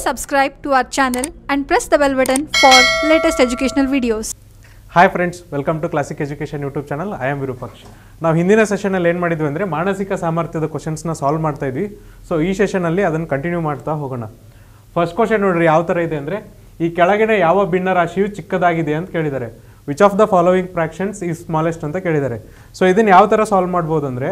subscribe to our channel and press the bell button for latest educational videos. Hi friends welcome to Classic Education YouTube channel I am Virupaksh ನಾವು ಹಿಂದಿನ ಸೆಷನಲ್ಲಿ ಏನು ಮಾಡಿದ್ವಿ ಅಂದರೆ ಮಾನಸಿಕ ಸಾಮರ್ಥ್ಯದ ಕ್ವಶನ್ಸ್ನ solve ಮಾಡ್ತಾ ಇದ್ವಿ ಸೊ ಈ ಸೆಷನಲ್ಲಿ ಅದನ್ನು ಕಂಟಿನ್ಯೂ ಮಾಡ್ತಾ ಹೋಗೋಣ ಫಸ್ಟ್ ಕ್ವಶನ್ ನೋಡ್ರಿ ಯಾವ ಥರ ಇದೆ ಅಂದರೆ ಈ ಕೆಳಗಿನ ಯಾವ ಭಿನ್ನ ರಾಶಿಯು ಚಿಕ್ಕದಾಗಿದೆ ಅಂತ ಕೇಳಿದ್ದಾರೆ which of the following fractions ಈ ಸ್ಮಾಲೆಸ್ಟ್ ಅಂತ ಕೇಳಿದ್ದಾರೆ ಸೊ ಇದನ್ನು ಯಾವ ಥರ ಸಾಲ್ವ್ ಮಾಡ್ಬೋದು ಅಂದರೆ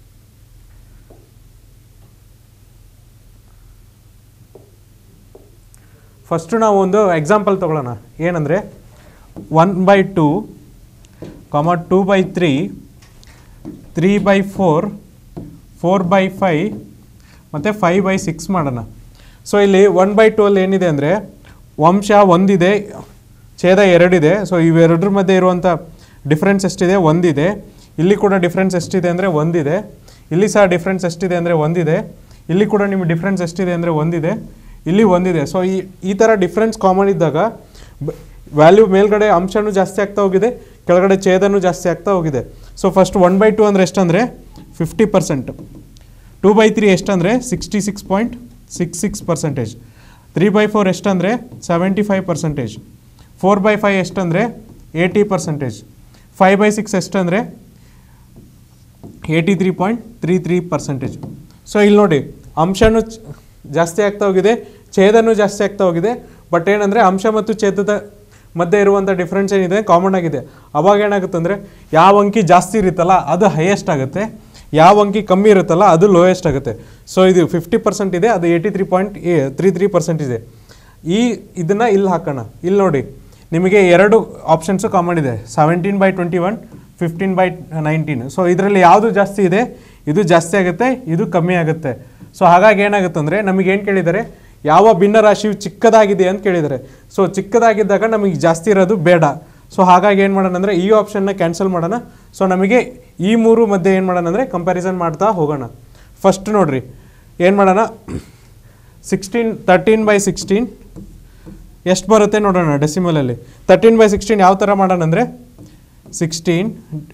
ಫಸ್ಟು ನಾವು ಒಂದು ಎಕ್ಸಾಂಪಲ್ ತಗೊಳ್ಳೋಣ ಏನಂದರೆ one by two comma two by three three by four four by five ಮತ್ತು ಫೈವ್ ಬೈ ಸಿಕ್ಸ್ ಮಾಡೋಣ ಸೊ ಇಲ್ಲಿ ಒನ್ ಬೈ ಟೂ ಅಲ್ಲಿ ಏನಿದೆ ಅಂದರೆ ವಂಶ ಒಂದಿದೆ ಛೇದ ಎರಡಿದೆ ಸೊ ಇವೆರಡರ ಮಧ್ಯೆ ಇರುವಂಥ ಡಿಫ್ರೆನ್ಸ್ ಎಷ್ಟಿದೆ ಒಂದಿದೆ ಇಲ್ಲಿ ಕೂಡ ಡಿಫ್ರೆನ್ಸ್ ಎಷ್ಟಿದೆ ಅಂದರೆ ಒಂದಿದೆ ಇಲ್ಲಿ ಸಹ ಡಿಫ್ರೆನ್ಸ್ ಎಷ್ಟಿದೆ ಅಂದರೆ ಒಂದಿದೆ ಇಲ್ಲಿ ಕೂಡ ನಿಮಗೆ ಡಿಫ್ರೆನ್ಸ್ ಎಷ್ಟಿದೆ ಅಂದರೆ ಒಂದಿದೆ ಇಲ್ಲಿ ಒಂದಿದೆ ಸೊ ಈ ಈ ಥರ ಡಿಫ್ರೆನ್ಸ್ ಕಾಮನ್ ಇದ್ದಾಗ ವ್ಯಾಲ್ಯೂ ಮೇಲ್ಗಡೆ ಅಂಶನೂ ಜಾಸ್ತಿ ಆಗ್ತಾ ಹೋಗಿದೆ ಕೆಳಗಡೆ ಛೇದನೂ ಜಾಸ್ತಿ ಆಗ್ತಾ ಹೋಗಿದೆ so first one by two ಅಂದರೆ ಎಷ್ಟಂದರೆ fifty percent two by three ಎಷ್ಟಂದರೆ sixty six point six six percentage three by four ಎಷ್ಟಂದರೆ seventy five percentage four by five ಎಷ್ಟಂದರೆ eighty percentage five by six ಎಷ್ಟಂದರೆ eighty three point three three percentage so ಇಲ್ಲಿ ನೋಡಿ ಅಂಶನೂ ಚ- ಜಾಸ್ತಿ ಆಗ್ತಾ ಹೋಗಿದೆ ಛೇದನೂ ಜಾಸ್ತಿ ಆಗ್ತಾ ಹೋಗಿದೆ ಬಟ್ ಏನಂದರೆ ಅಂಶ ಮತ್ತು ಛೇದದ ಮಧ್ಯೆ ಇರುವಂಥ ಡಿಫ್ರೆನ್ಸ್ ಏನಿದೆ ಕಾಮನ್ ಆಗಿದೆ ಅವಾಗ ಏನಾಗುತ್ತೆ ಅಂದರೆ ಯಾವ ಅಂಕಿ ಜಾಸ್ತಿ ಇರುತ್ತಲ್ಲ ಅದು ಹೈಯೆಸ್ಟ್ ಆಗುತ್ತೆ ಯಾವ ಅಂಕಿ ಕಮ್ಮಿ ಇರುತ್ತಲ್ಲ ಅದು ಲೋಯೆಸ್ಟ್ ಆಗುತ್ತೆ ಸೊ ಇದು ಫಿಫ್ಟಿ ಪರ್ಸೆಂಟ್ ಇದೆ ಅದು eighty three point three three percent ಇದೆ ಈ ಇದನ್ನು ಇಲ್ಲಿ ಹಾಕೋಣ ಇಲ್ಲಿ ನೋಡಿ ನಿಮಗೆ ಎರಡು ಆಪ್ಷನ್ಸು ಕಾಮನ್ ಇದೆ seventeen by twenty one fifteen by nineteen so ಇದರಲ್ಲಿ ಯಾವುದು ಜಾಸ್ತಿ ಇದೆ ಇದು ಜಾಸ್ತಿ ಆಗುತ್ತೆ ಇದು ಕಮ್ಮಿ ಆಗುತ್ತೆ ಸೊ ಹಾಗಾಗಿ ಏನಾಗುತ್ತೆ ಅಂದರೆ ನಮಗೆ ಏನು ಕೇಳಿದ್ದಾರೆ ಯಾವ ಭಿನ್ನ ರಾಶಿಯು ಚಿಕ್ಕದಾಗಿದೆ ಅಂತ ಕೇಳಿದ್ದಾರೆ ಸೊ ಚಿಕ್ಕದಾಗಿದ್ದಾಗ ನಮಗೆ ಜಾಸ್ತಿ ಇರೋದು ಬೇಡ ಸೊ ಹಾಗಾಗಿ ಏನು ಮಾಡೋಣ ಅಂದರೆ ಈ ಆಪ್ಷನ್ನ ಕ್ಯಾನ್ಸಲ್ ಮಾಡೋಣ ಸೊ ನಮಗೆ ಈ ಮೂರು ಮಧ್ಯೆ ಏನು ಮಾಡೋಣ ಅಂದರೆ ಕಂಪ್ಯಾರಿಸನ್ ಮಾಡ್ತಾ ಹೋಗೋಣ ಫಸ್ಟ್ ನೋಡ್ರಿ ಏನು ಮಾಡೋಣ ಸಿಕ್ಸ್ಟೀನ್ ತರ್ಟೀನ್ ಬೈ ಸಿಕ್ಸ್ಟೀನ್ ಎಷ್ಟು ಬರುತ್ತೆ ನೋಡೋಣ ಡೆಸಿಮಲಲ್ಲಿ ತರ್ಟೀನ್ ಬೈ ಸಿಕ್ಸ್ಟೀನ್ ಯಾವ ಥರ ಮಾಡೋಣ ಅಂದರೆ ಸಿಕ್ಸ್ಟೀನ್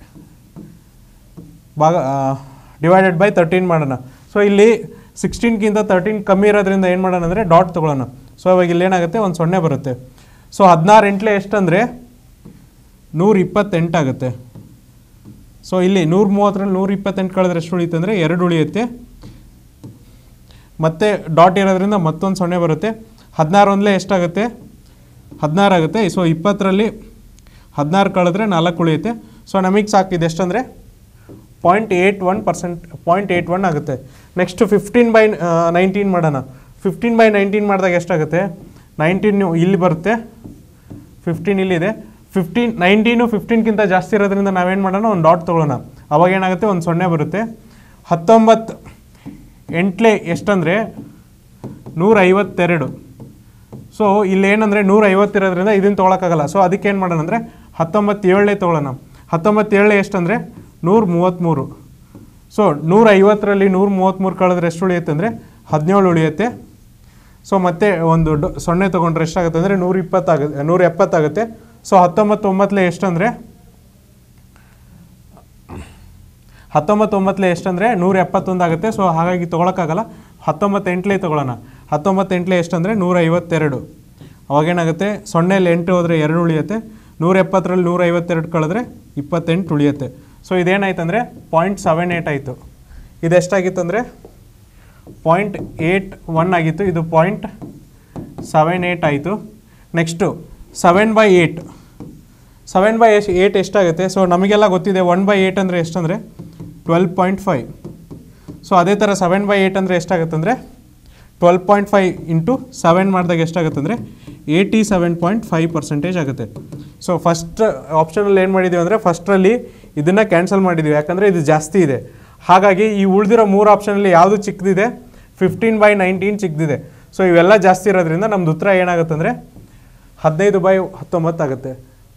ಭಾಗ ಡಿವೈಡೆಡ್ ಬೈ ತರ್ಟೀನ್ ಮಾಡೋಣ ಸೊ ಇಲ್ಲಿ ಸಿಕ್ಸ್ಟೀನ್ಗಿಂತ ತರ್ಟೀನ್ ಕಮ್ಮಿ ಇರೋದ್ರಿಂದ ಏನು ಮಾಡೋಣ ಅಂದರೆ ಡಾಟ್ ತೊಗೊಳ್ಳೋಣ ಸೊ ಇವಾಗ ಇಲ್ಲಿ ಏನಾಗುತ್ತೆ ಒಂದು ಸೊನ್ನೆ ಬರುತ್ತೆ ಸೊ ಹದಿನಾರು ಎಂಟ್ಲೆ ಎಷ್ಟಂದರೆ ನೂರ ಇಪ್ಪತ್ತೆಂಟಾಗುತ್ತೆ ಸೊ ಇಲ್ಲಿ ನೂರ ಮೂವತ್ತರಲ್ಲಿ ನೂರ ಇಪ್ಪತ್ತೆಂಟು ಕಳೆದ್ರೆ ಎಷ್ಟು ಉಳಿಯುತ್ತೆ ಅಂದರೆ ಎರಡು ಉಳಿಯುತ್ತೆ ಮತ್ತೆ ಡಾಟ್ ಇರೋದ್ರಿಂದ ಮತ್ತೊಂದು ಸೊನ್ನೆ ಬರುತ್ತೆ ಹದಿನಾರು ಒಂದಲೇ ಎಷ್ಟಾಗುತ್ತೆ ಹದಿನಾರು ಆಗುತ್ತೆ ಸೊ ಇಪ್ಪತ್ತರಲ್ಲಿ ಹದಿನಾರು ಕಳೆದ್ರೆ ನಾಲ್ಕು ಉಳಿಯುತ್ತೆ ಸೊ ನಮಗೆ ಸಾಕಿದೆ ಎಷ್ಟಂದರೆ point eight one percent point eight one ಆಗುತ್ತೆ ನೆಕ್ಸ್ಟ್ ಫಿಫ್ಟೀನ್ ಬೈ ನೈನ್ಟೀನ್ ಮಾಡೋಣ ಫಿಫ್ಟೀನ್ ಬೈ ನೈನ್ಟೀನ್ ಮಾಡಿದಾಗ ಎಷ್ಟಾಗುತ್ತೆ ನೈನ್ಟೀನ್ ಇಲ್ಲಿ ಬರುತ್ತೆ ಫಿಫ್ಟೀನ್ ಇಲ್ಲಿದೆ ಫಿಫ್ಟೀನ್ ನೈನ್ಟೀನು ಫಿಫ್ಟೀನ್ಗಿಂತ ಜಾಸ್ತಿ ಇರೋದ್ರಿಂದ ನಾವೇನು ಮಾಡೋಣ ಒಂದು ಡಾಟ್ ತೊಗೊಳ್ಳೋಣ ಅವಾಗ ಏನಾಗುತ್ತೆ ಒಂದು ಸೊನ್ನೆ ಬರುತ್ತೆ ಹತ್ತೊಂಬತ್ತು ಎಂಟ್ಲೆ ಎಷ್ಟಂದರೆ ನೂರ ಐವತ್ತೆರಡು ಸೊ ಇಲ್ಲೇನಂದರೆ ನೂರ ಐವತ್ತಿರೋದ್ರಿಂದ ಇದನ್ನು ತೊಗೊಳಕ್ಕಾಗಲ್ಲ ಸೊ ಅದಕ್ಕೆ ಏನು ಮಾಡೋಣ ಅಂದರೆ ಹತ್ತೊಂಬತ್ತೇಳನೇ ತೊಗೊಳ್ಳೋಣ ಹತ್ತೊಂಬತ್ತೇಳನೇ ಎಷ್ಟಂದರೆ ನೂರ ಮೂವತ್ತ್ಮೂರು ಸೊ ನೂರ ಐವತ್ತರಲ್ಲಿ ನೂರ ಮೂವತ್ತ್ಮೂರು ಕಳೆದ್ರೆ ಎಷ್ಟು ಉಳಿಯುತ್ತೆ ಅಂದರೆ ಹದಿನೇಳು ಉಳಿಯುತ್ತೆ ಸೊ ಮತ್ತೆ ಒಂದು ಡ ಸೊನ್ನೆ ತೊಗೊಂಡ್ರೆ ಎಷ್ಟಾಗುತ್ತೆ ಅಂದರೆ ನೂರ ಇಪ್ಪತ್ತಾಗುತ್ತೆ ನೂರ ಎಪ್ಪತ್ತಾಗುತ್ತೆ ಸೊ ಹತ್ತೊಂಬತ್ತು ಒಂಬತ್ತಲೇ ಎಷ್ಟಂದರೆ ಹತ್ತೊಂಬತ್ತು ಒಂಬತ್ತಲೇ ಎಷ್ಟಂದರೆ ನೂರ ಎಪ್ಪತ್ತೊಂದು ಆಗುತ್ತೆ ಸೊ ಹಾಗಾಗಿ ತೊಗೊಳಕ್ಕಾಗಲ್ಲ ಹತ್ತೊಂಬತ್ತು ಎಂಟ್ಲೇ ತೊಗೊಳ್ಳೋಣ ಹತ್ತೊಂಬತ್ತು ಎಂಟ್ಲೇ ಎಷ್ಟಂದರೆ ನೂರ ಐವತ್ತೆರಡು ಅವಾಗೇನಾಗುತ್ತೆ ಸೊನ್ನೆಯಲ್ಲಿ ಎಂಟು ಹೋದರೆ ಎರಡು ಉಳಿಯುತ್ತೆ ನೂರ ಎಪ್ಪತ್ತರಲ್ಲಿ ನೂರ ಐವತ್ತೆರಡು ಕಳೆದ್ರೆ ಇಪ್ಪತ್ತೆಂಟು ಉಳಿಯುತ್ತೆ ಸೊ ಇದೇನಾಯ್ತು ಅಂದರೆ ಪಾಯಿಂಟ್ ಸೆವೆನ್ ಏಯ್ಟ್ ಆಯಿತು ಇದು ಎಷ್ಟಾಗಿತ್ತು ಅಂದರೆ ಪಾಯಿಂಟ್ ಏಯ್ಟ್ ಒನ್ ಆಗಿತ್ತು ಇದು ಪಾಯಿಂಟ್ ಸೆವೆನ್ ಏಯ್ಟ್ ಆಯಿತು next seven by eight seven by S eight ಎಷ್ಟಾಗುತ್ತೆ ಸೊ ನಮಗೆಲ್ಲ ಗೊತ್ತಿದೆ ಒನ್ ಬೈ ಏಯ್ಟ್ ಅಂದರೆ ಎಷ್ಟಂದರೆ ಟ್ವೆಲ್ ಪಾಯಿಂಟ್ ಫೈವ್ ಸೊ ಅದೇ ಥರ ಸೆವೆನ್ ಬೈ ಏಯ್ಟ್ ಅಂದರೆ ಎಷ್ಟಾಗುತ್ತೆ ಅಂದರೆ twelve point five into seven ಮಾಡಿದಾಗ ಎಷ್ಟಾಗುತ್ತೆ ಅಂದರೆ eighty seven point five percentage ಆಗುತ್ತೆ ಸೊ ಫಸ್ಟ್ ಆಪ್ಷನಲ್ಲಿ ಏನು ಮಾಡಿದ್ದೀವಿ ಅಂದರೆ ಫಸ್ಟ್ರಲ್ಲಿ ಇದನ್ನು ಕ್ಯಾನ್ಸಲ್ ಮಾಡಿದ್ದೀವಿ ಯಾಕಂದರೆ ಇದು ಜಾಸ್ತಿ ಇದೆ ಹಾಗಾಗಿ ಈ ಉಳಿದಿರೋ ಮೂರು ಆಪ್ಷನಲ್ಲಿ ಯಾವುದು ಚಿಕ್ಕದಿದೆ ಫಿಫ್ಟೀನ್ ಬೈ ನೈನ್ಟೀನ್ ಚಿಕ್ಕದಿದೆ ಸೊ ಇವೆಲ್ಲ ಜಾಸ್ತಿ ಇರೋದ್ರಿಂದ ನಮ್ದು ಉತ್ತರ ಏನಾಗುತ್ತೆ ಅಂದರೆ ಹದಿನೈದು ಬೈ ಹತ್ತೊಂಬತ್ತು ಆಗುತ್ತೆ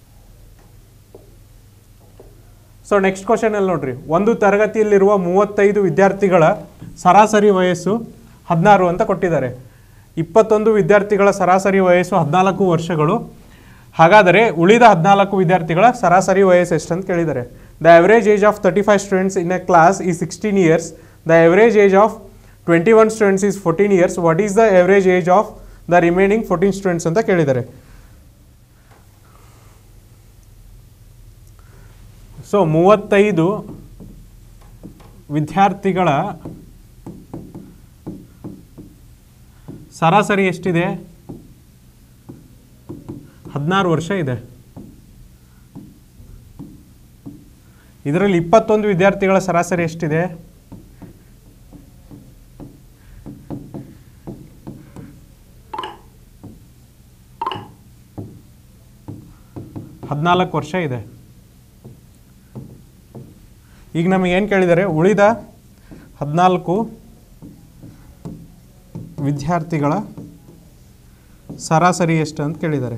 ಸೊ ನೆಕ್ಸ್ಟ್ ಕ್ವಶನಲ್ಲಿ ನೋಡ್ರಿ ಒಂದು ತರಗತಿಯಲ್ಲಿರುವ ಮೂವತ್ತೈದು ವಿದ್ಯಾರ್ಥಿಗಳ ಸರಾಸರಿ ವಯಸ್ಸು ಹದಿನಾರು ಅಂತ ಕೊಟ್ಟಿದ್ದಾರೆ ಇಪ್ಪತ್ತೊಂದು ವಿದ್ಯಾರ್ಥಿಗಳ ಸರಾಸರಿ ವಯಸ್ಸು ಹದಿನಾಲ್ಕು ವರ್ಷಗಳು ಹಾಗಾದರೆ ಉಳಿದ ಹದಿನಾಲ್ಕು ವಿದ್ಯಾರ್ಥಿಗಳ ಸರಾಸರಿ ವಯಸ್ಸು ಎಷ್ಟು ಅಂತ ಕೇಳಿದ್ದಾರೆ the average age of thirty five students in a class ಈ sixteen years the average age of twenty one students is fourteen years what is the average age of the remaining fourteen students ಅಂತ ಕೇಳಿದ್ದಾರೆ so ಮೂವತ್ತೈದು ವಿದ್ಯಾರ್ಥಿಗಳ ಸರಾಸರಿ ಎಷ್ಟಿದೆ ಹದಿನಾರು ವರ್ಷ ಇದೆ ಇದರಲ್ಲಿ ಇಪ್ಪತ್ತೊಂದು ವಿದ್ಯಾರ್ಥಿಗಳ ಸರಾಸರಿ ಎಷ್ಟಿದೆ ಹದಿನಾಲ್ಕು ವರ್ಷ ಇದೆ ಈಗ ನಮಗೆ ಏನು ಕೇಳಿದ್ದಾರೆ ಉಳಿದ ಹದಿನಾಲ್ಕು ವಿದ್ಯಾರ್ಥಿಗಳ ಸರಾಸರಿ ಎಷ್ಟು ಅಂತ ಕೇಳಿದ್ದಾರೆ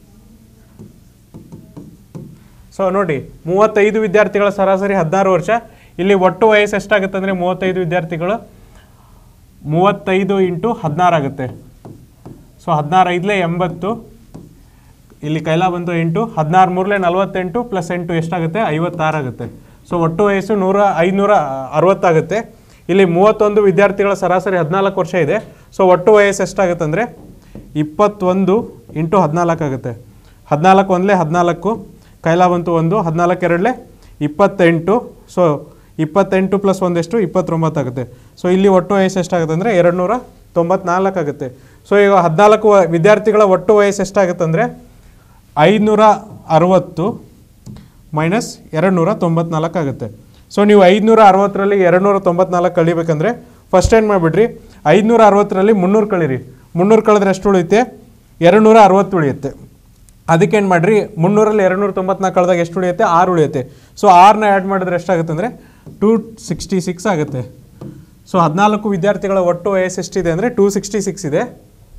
ಸೊ ನೋಡಿ ಮೂವತ್ತೈದು ವಿದ್ಯಾರ್ಥಿಗಳ ಸರಾಸರಿ ಹದಿನಾರು ವರ್ಷ ಇಲ್ಲಿ ಒಟ್ಟು ವಯಸ್ಸು ಎಷ್ಟಾಗುತ್ತೆ ಅಂದರೆ ಮೂವತ್ತೈದು ವಿದ್ಯಾರ್ಥಿಗಳು ಮೂವತ್ತೈದು ಇಂಟು ಹದಿನಾರು ಆಗುತ್ತೆ ಸೊ ಹದಿನಾರು ಐದಲೇ ಎಂಬತ್ತು ಇಲ್ಲಿ ಕೈಲ ಬಂತು ಎಂಟು ಹದಿನಾರು ಮೂರಲೆ ನಲವತ್ತೆಂಟು ಪ್ಲಸ್ ಎಂಟು ಎಷ್ಟಾಗುತ್ತೆ ಐವತ್ತಾರು ಆಗುತ್ತೆ ಸೊ ಒಟ್ಟು ವಯಸ್ಸು ನೂರ ಐನೂರ ಅರವತ್ತಾಗುತ್ತೆ ಇಲ್ಲಿ ಮೂವತ್ತೊಂದು ವಿದ್ಯಾರ್ಥಿಗಳ ಸರಾಸರಿ ಹದಿನಾಲ್ಕು ವರ್ಷ ಇದೆ ಸೊ ಒಟ್ಟು ವಯಸ್ಸು ಎಷ್ಟಾಗುತ್ತೆ ಅಂದರೆ ಇಪ್ಪತ್ತೊಂದು ಇಂಟು ಹದಿನಾಲ್ಕು ಆಗುತ್ತೆ ಹದಿನಾಲ್ಕು ಒಂದಲೇ ಹದಿನಾಲ್ಕು ಕೈಲ ಬಂತು ಒಂದು ಹದಿನಾಲ್ಕು ಎರಡಲೇ ಇಪ್ಪತ್ತೆಂಟು ಸೊ ಇಪ್ಪತ್ತೆಂಟು ಪ್ಲಸ್ ಒಂದೆಷ್ಟು ಇಪ್ಪತ್ತೊಂಬತ್ತು ಆಗುತ್ತೆ ಸೊ ಇಲ್ಲಿ ಒಟ್ಟು ವಯಸ್ಸು ಎಷ್ಟಾಗುತ್ತೆ ಅಂದರೆ ಎರಡು ನೂರ ತೊಂಬತ್ನಾಲ್ಕು ಆಗುತ್ತೆ ಸೊ ಈಗ ಹದಿನಾಲ್ಕು ವ- ವಿದ್ಯಾರ್ಥಿಗಳ ಒಟ್ಟು ವಯಸ್ಸು ಎಷ್ಟಾಗುತ್ತೆ ಅಂದರೆ ಐದುನೂರ ಅರವತ್ತು ಮೈನಸ್ ಎರಡು ನೂರ ತೊಂಬತ್ನಾಲ್ಕು ಆಗುತ್ತೆ ಸೊ ನೀವು ಐದುನೂರ ಅರವತ್ತರಲ್ಲಿ ಎರಡು ನೂರ ತೊಂಬತ್ನಾಲ್ಕು ಕಳಿಬೇಕಂದ್ರೆ ಫಸ್ಟ್ ಏನು ಮಾಡಿಬಿಡ್ರಿ ಐದುನೂರ ಅರವತ್ತರಲ್ಲಿ ಮುನ್ನೂರು ಕಳೀರಿ ಮುನ್ನೂರು ಕಳೆದ್ರೆ ಎಷ್ಟು ಉಳಿಯುತ್ತೆ ಎರಡು ನೂರ ಅರವತ್ತು ಉಳಿಯುತ್ತೆ ಅದಕ್ಕೇನು ಮಾಡಿರಿ ಮುನ್ನೂರಲ್ಲಿ ಎರಡು ನೂರ ತೊಂಬತ್ನಾಲ್ಕು ಕಳೆದಾಗ ಎಷ್ಟು ಉಳಿಯುತ್ತೆ ಆರು ಉಳಿಯುತ್ತೆ ಸೊ ಆರನ್ನ ಆ್ಯಡ್ ಮಾಡಿದ್ರೆ ಎಷ್ಟಾಗುತ್ತೆ ಅಂದರೆ ಟೂ ಸಿಕ್ಸ್ಟಿ ಸಿಕ್ಸ್ ಆಗುತ್ತೆ ಸೊ ಹದಿನಾಲ್ಕು ವಿದ್ಯಾರ್ಥಿಗಳ ಒಟ್ಟು ವಯಸ್ಸು ಎಷ್ಟಿದೆ ಅಂದರೆ ಟೂ ಸಿಕ್ಸ್ಟಿ ಸಿಕ್ಸ್ ಇದೆ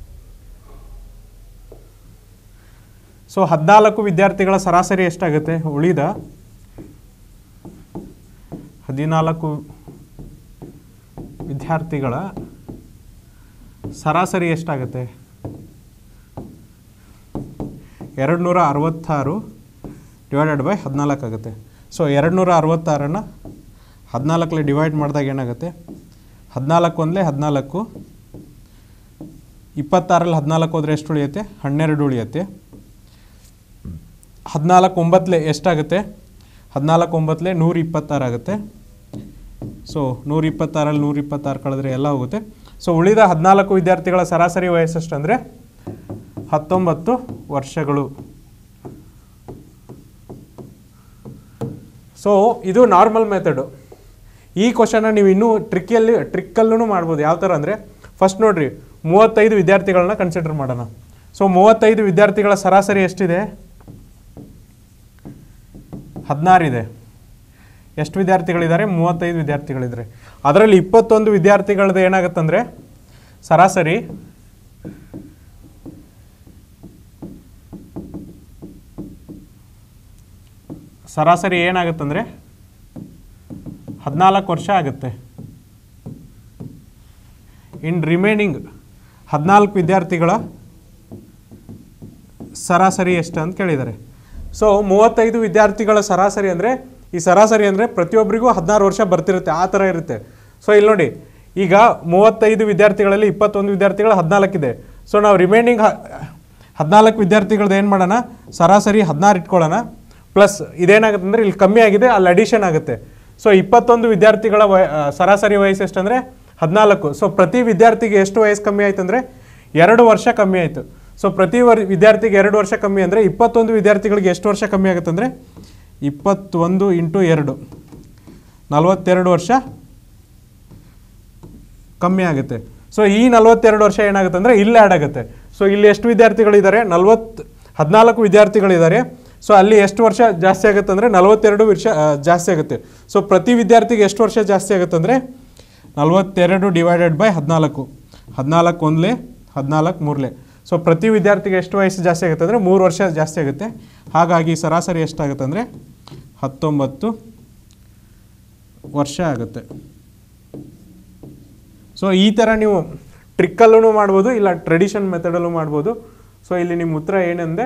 ಸೊ ಹದಿನಾಲ್ಕು ವಿದ್ಯಾರ್ಥಿಗಳ ಸರಾಸರಿ ಎಷ್ಟಾಗುತ್ತೆ ಉಳಿದ ಹದಿನಾಲ್ಕು ವಿದ್ಯಾರ್ಥಿಗಳ ಸರಾಸರಿ ಎಷ್ಟಾಗುತ್ತೆ ಎರಡು ನೂರ ಅರವತ್ತಾರು ಡಿವೈಡೆಡ್ ಬೈ ಹದಿನಾಲ್ಕು ಆಗುತ್ತೆ ಸೊ ಎರಡು ನೂರ ಅರವತ್ತಾರನ್ನು ಹದಿನಾಲ್ಕಲ್ಲಿ ಡಿವೈಡ್ ಮಾಡಿದಾಗ ಏನಾಗುತ್ತೆ ಹದಿನಾಲ್ಕು ಒಂದಲೇ ಹದಿನಾಲ್ಕು ಇಪ್ಪತ್ತಾರಲ್ಲಿ ಹದಿನಾಲ್ಕು ಹೋದರೆ ಎಷ್ಟು ಉಳಿಯುತ್ತೆ ಹನ್ನೆರಡು ಉಳಿಯುತ್ತೆ ಹದಿನಾಲ್ಕು ಒಂಬತ್ತಲೆ ಎಷ್ಟಾಗುತ್ತೆ ಹದಿನಾಲ್ಕು ಒಂಬತ್ತಲೆ ನೂರ ಇಪ್ಪತ್ತಾರು ಆಗುತ್ತೆ ಸೊ ನೂರ ಇಪ್ಪತ್ತಾರಲ್ಲಿ ನೂರ ಇಪ್ಪತ್ತಾರು ಕಳೆದ್ರೆ ಎಲ್ಲ ಹೋಗುತ್ತೆ ಸೊ ಉಳಿದ ಹದಿನಾಲ್ಕು ವಿದ್ಯಾರ್ಥಿಗಳ ಸರಾಸರಿ ವಯಸ್ಸೆಷ್ಟು ಅಂದರೆ ಹತ್ತೊಂಬತ್ತು ವರ್ಷಗಳು ಸೊ ಇದು ನಾರ್ಮಲ್ ಮೆಥಡು ಈ ಕ್ವಶನ್ನ ನೀವು ಇನ್ನೂ ಟ್ರಿಕ್ಕಿಯಲ್ಲಿ ಟ್ರಿಕ್ಕಲ್ಲೂ ಮಾಡ್ಬೋದು ಯಾವ ಥರ ಅಂದರೆ ಫಸ್ಟ್ ನೋಡ್ರಿ ಮೂವತ್ತೈದು ವಿದ್ಯಾರ್ಥಿಗಳನ್ನ ಕನ್ಸಿಡರ್ ಮಾಡೋಣ ಸೊ ಮೂವತ್ತೈದು ವಿದ್ಯಾರ್ಥಿಗಳ ಸರಾಸರಿ ಎಷ್ಟಿದೆ ಹದಿನಾರಿದೆ ಎಷ್ಟು ವಿದ್ಯಾರ್ಥಿಗಳಿದ್ದಾರೆ ಮೂವತ್ತೈದು ವಿದ್ಯಾರ್ಥಿಗಳಿದ್ದಾರೆ ಅದರಲ್ಲಿ ಇಪ್ಪತ್ತೊಂದು ವಿದ್ಯಾರ್ಥಿಗಳದ್ದು ಏನಾಗುತ್ತಂದರೆ ಸರಾಸರಿ ಸರಾಸರಿ ಏನಾಗುತ್ತಂದರೆ ಹದಿನಾಲ್ಕು ವರ್ಷ ಆಗುತ್ತೆ ಇನ್ ರಿಮೈನಿಂಗ್ ಹದಿನಾಲ್ಕು ವಿದ್ಯಾರ್ಥಿಗಳ ಸರಾಸರಿ ಎಷ್ಟು ಅಂತ ಕೇಳಿದ್ದಾರೆ ಸೊ ಮೂವತ್ತೈದು ವಿದ್ಯಾರ್ಥಿಗಳ ಸರಾಸರಿ ಅಂದರೆ ಈ ಸರಾಸರಿ ಅಂದರೆ ಪ್ರತಿಯೊಬ್ಬರಿಗೂ ಹದಿನಾರು ವರ್ಷ ಬರ್ತಿರುತ್ತೆ ಆ ಥರ ಇರುತ್ತೆ ಸೊ ಇಲ್ಲಿ ನೋಡಿ ಈಗ ಮೂವತ್ತೈದು ವಿದ್ಯಾರ್ಥಿಗಳಲ್ಲಿ ಇಪ್ಪತ್ತೊಂದು ವಿದ್ಯಾರ್ಥಿಗಳು ಹದಿನಾಲ್ಕಿದೆ ಸೊ ನಾವು ರಿಮೈನಿಂಗ್ ಹದಿನಾಲ್ಕು ವಿದ್ಯಾರ್ಥಿಗಳದ್ದು ಏನು ಮಾಡೋಣ ಸರಾಸರಿ ಹದಿನಾರು ಇಟ್ಕೊಳ್ಳೋಣ ಪ್ಲಸ್ ಇದೇನಾಗುತ್ತೆ ಅಂದರೆ ಇಲ್ಲಿ ಕಮ್ಮಿ ಆಗಿದೆ ಅಲ್ಲಿ ಅಡಿಷನ್ ಆಗುತ್ತೆ ಸೊ ಇಪ್ಪತ್ತೊಂದು ವಿದ್ಯಾರ್ಥಿಗಳ ವಯ ಆ, ಸರಾಸರಿ ವಯಸ್ಸು ಎಷ್ಟಂದರೆ ಹದಿನಾಲ್ಕು ಸೊ ಪ್ರತಿ ವಿದ್ಯಾರ್ಥಿಗೆ ಎಷ್ಟು ವಯಸ್ಸು ಕಮ್ಮಿ ಆಯ್ತು ಅಂದರೆ ಎರಡು ವರ್ಷ ಕಮ್ಮಿ ಆಯಿತು ಸೊ ಪ್ರತಿ ವರ್ ವಿದ್ಯಾರ್ಥಿಗೆ ಎರಡು ವರ್ಷ ಕಮ್ಮಿ ಅಂದರೆ ಇಪ್ಪತ್ತೊಂದು ವಿದ್ಯಾರ್ಥಿಗಳಿಗೆ ಎಷ್ಟು ವರ್ಷ ಕಮ್ಮಿ ಆಗುತ್ತೆ ಅಂದರೆ ಇಪ್ಪತ್ತೊಂದು ಇಂಟು ಎರಡು ನಲವತ್ತೆರಡು ವರ್ಷ ಕಮ್ಮಿ ಆಗುತ್ತೆ ಸೊ ಈ ನಲವತ್ತೆರಡು ವರ್ಷ ಏನಾಗುತ್ತೆ ಅಂದರೆ ಇಲ್ಲಿ ಆ್ಯಡ್ ಆಗುತ್ತೆ ಸೊ ಇಲ್ಲಿ ಎಷ್ಟು ವಿದ್ಯಾರ್ಥಿಗಳಿದ್ದಾರೆ ನಲ್ವತ್ತು ಹದಿನಾಲ್ಕು ವಿದ್ಯಾರ್ಥಿಗಳಿದ್ದಾರೆ ಸೊ ಅಲ್ಲಿ ಎಷ್ಟು ವರ್ಷ ಜಾಸ್ತಿ ಆಗುತ್ತೆ ಅಂದರೆ ನಲವತ್ತೆರಡು ವರ್ಷ ಆ, ಜಾಸ್ತಿ ಆಗುತ್ತೆ ಸೊ ಪ್ರತಿ ವಿದ್ಯಾರ್ಥಿಗೆ ಎಷ್ಟು ವರ್ಷ ಜಾಸ್ತಿ ಆಗುತ್ತೆ ಅಂದರೆ ನಲವತ್ತೆರಡು ಡಿವೈಡೆಡ್ ಬೈ ಹದಿನಾಲ್ಕು ಹದಿನಾಲ್ಕು ಒಂದಲೇ ಹದಿನಾಲ್ಕು ಮೂರಲೇ ಸೊ ಪ್ರತಿ ವಿದ್ಯಾರ್ಥಿಗೆ ಎಷ್ಟು ವಯಸ್ಸು ಜಾಸ್ತಿ ಆಗುತ್ತೆ ಅಂದರೆ ಮೂರು ವರ್ಷ ಜಾಸ್ತಿ ಆಗುತ್ತೆ ಹಾಗಾಗಿ ಸರಾಸರಿ ಎಷ್ಟಾಗುತ್ತೆ ಅಂದರೆ ಹತ್ತೊಂಬತ್ತು ವರ್ಷ ಆಗುತ್ತೆ ಸೊ ಈ ಥರ ನೀವು ಟ್ರಿಕ್ಕಲ್ಲೂ ಮಾಡ್ಬೋದು ಇಲ್ಲ ಟ್ರೆಡಿಷನ್ ಮೆಥಡಲ್ಲೂ ಮಾಡ್ಬೋದು ಸೊ ಇಲ್ಲಿ ನಿಮ್ಮ ಉತ್ತರ ಏನಂದೆ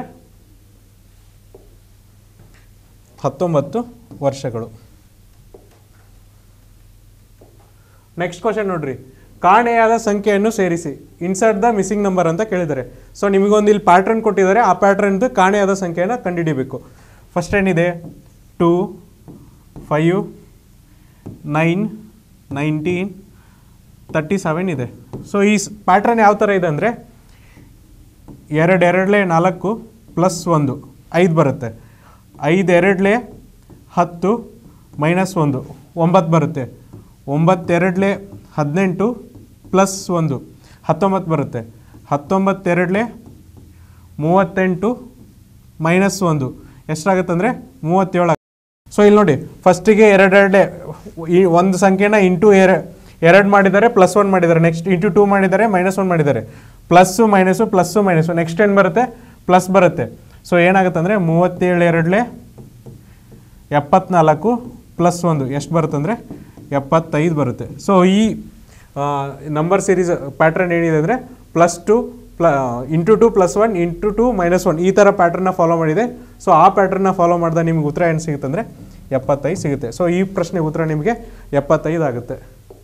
ಹತ್ತೊಂಬತ್ತು ವರ್ಷಗಳು ನೆಕ್ಸ್ಟ್ ಕ್ವಶನ್ ನೋಡ್ರಿ ಕಾಣೆಯಾದ ಸಂಖ್ಯೆಯನ್ನು ಸೇರಿಸಿ ಇನ್ಸರ್ಟ್ ದ ಮಿಸ್ಸಿಂಗ್ ನಂಬರ್ ಅಂತ ಕೇಳಿದ್ದಾರೆ ಸೊ ನಿಮಗೊಂದು ಇಲ್ಲಿ ಪ್ಯಾಟ್ರನ್ ಕೊಟ್ಟಿದ್ದಾರೆ ಆ ಪ್ಯಾಟ್ರನ್ದು ಕಾಣೆಯಾದ ಸಂಖ್ಯೆಯನ್ನು ಕಂಡುಹಿಡಿಬೇಕು ಫಸ್ಟ್ ಏನಿದೆ two five nine nineteen thirty seven ಇದೆ ಸೊ ಈ ಪ್ಯಾಟ್ರನ್ ಯಾವ ಥರ ಇದೆ ಅಂದರೆ ಎರಡು ಎರಡಲೇ ನಾಲ್ಕು ಪ್ಲಸ್ ಒಂದು ಐದು ಬರುತ್ತೆ ಐದು ಎರಡಲೇ ಹತ್ತು ಮೈನಸ್ ಒಂದು ಒಂಬತ್ತು ಬರುತ್ತೆ ಒಂಬತ್ತೆರಡಲೇ ಹದಿನೆಂಟು ಪ್ಲಸ್ ಒಂದು ಹತ್ತೊಂಬತ್ತು ಬರುತ್ತೆ ಹತ್ತೊಂಬತ್ತೆರಡಲೇ ಮೂವತ್ತೆಂಟು ಮೈನಸ್ ಒಂದು ಎಷ್ಟಾಗುತ್ತೆ ಅಂದರೆ ಮೂವತ್ತೇಳು ಸೊ ಇಲ್ಲಿ ನೋಡಿ ಫಸ್ಟಿಗೆ ಎರಡೆರಡೇ ಈ ಒಂದು ಸಂಖ್ಯೆನ ಇಂಟು ಎರ ಎರಡು ಮಾಡಿದ್ದಾರೆ ಪ್ಲಸ್ ಒನ್ ಮಾಡಿದ್ದಾರೆ ನೆಕ್ಸ್ಟ್ ಇಂಟು ಟೂ ಮಾಡಿದ್ದಾರೆ ಮೈನಸ್ ಒನ್ ಮಾಡಿದ್ದಾರೆ plus minus plus minus next ಏನು ಬರುತ್ತೆ ಪ್ಲಸ್ ಬರುತ್ತೆ ಸೊ ಏನಾಗುತ್ತೆ ಅಂದರೆ ಮೂವತ್ತೇಳು ಎರಡಲೇ ಎಪ್ಪತ್ನಾಲ್ಕು ಪ್ಲಸ್ ಒಂದು ಎಷ್ಟು ಬರುತ್ತೆ ಅಂದರೆ ಎಪ್ಪತ್ತೈದು ಬರುತ್ತೆ ಸೊ ಈ ನಂಬರ್ ಸೀರೀಸ್ ಪ್ಯಾಟ್ರನ್ ಏನಿದೆ ಅಂದರೆ ಪ್ಲಸ್ ಟು ಪ್ಲ into two plus one into two minus one ಈ ಥರ ಪ್ಯಾಟ್ರನ್ನ ಫಾಲೋ ಮಾಡಿದೆ ಸೊ ಆ ಪ್ಯಾಟ್ರನ್ನ ಫಾಲೋ ಮಾಡಿದ ನಿಮ್ಗೆ ಉತ್ತರ ಏನು ಸಿಗುತ್ತೆ ಅಂದರೆ ಎಪ್ಪತ್ತೈದು ಸಿಗುತ್ತೆ ಸೊ ಈ ಪ್ರಶ್ನೆಗೆ ಉತ್ತರ ನಿಮಗೆ ಎಪ್ಪತ್ತೈದು ಆಗುತ್ತೆ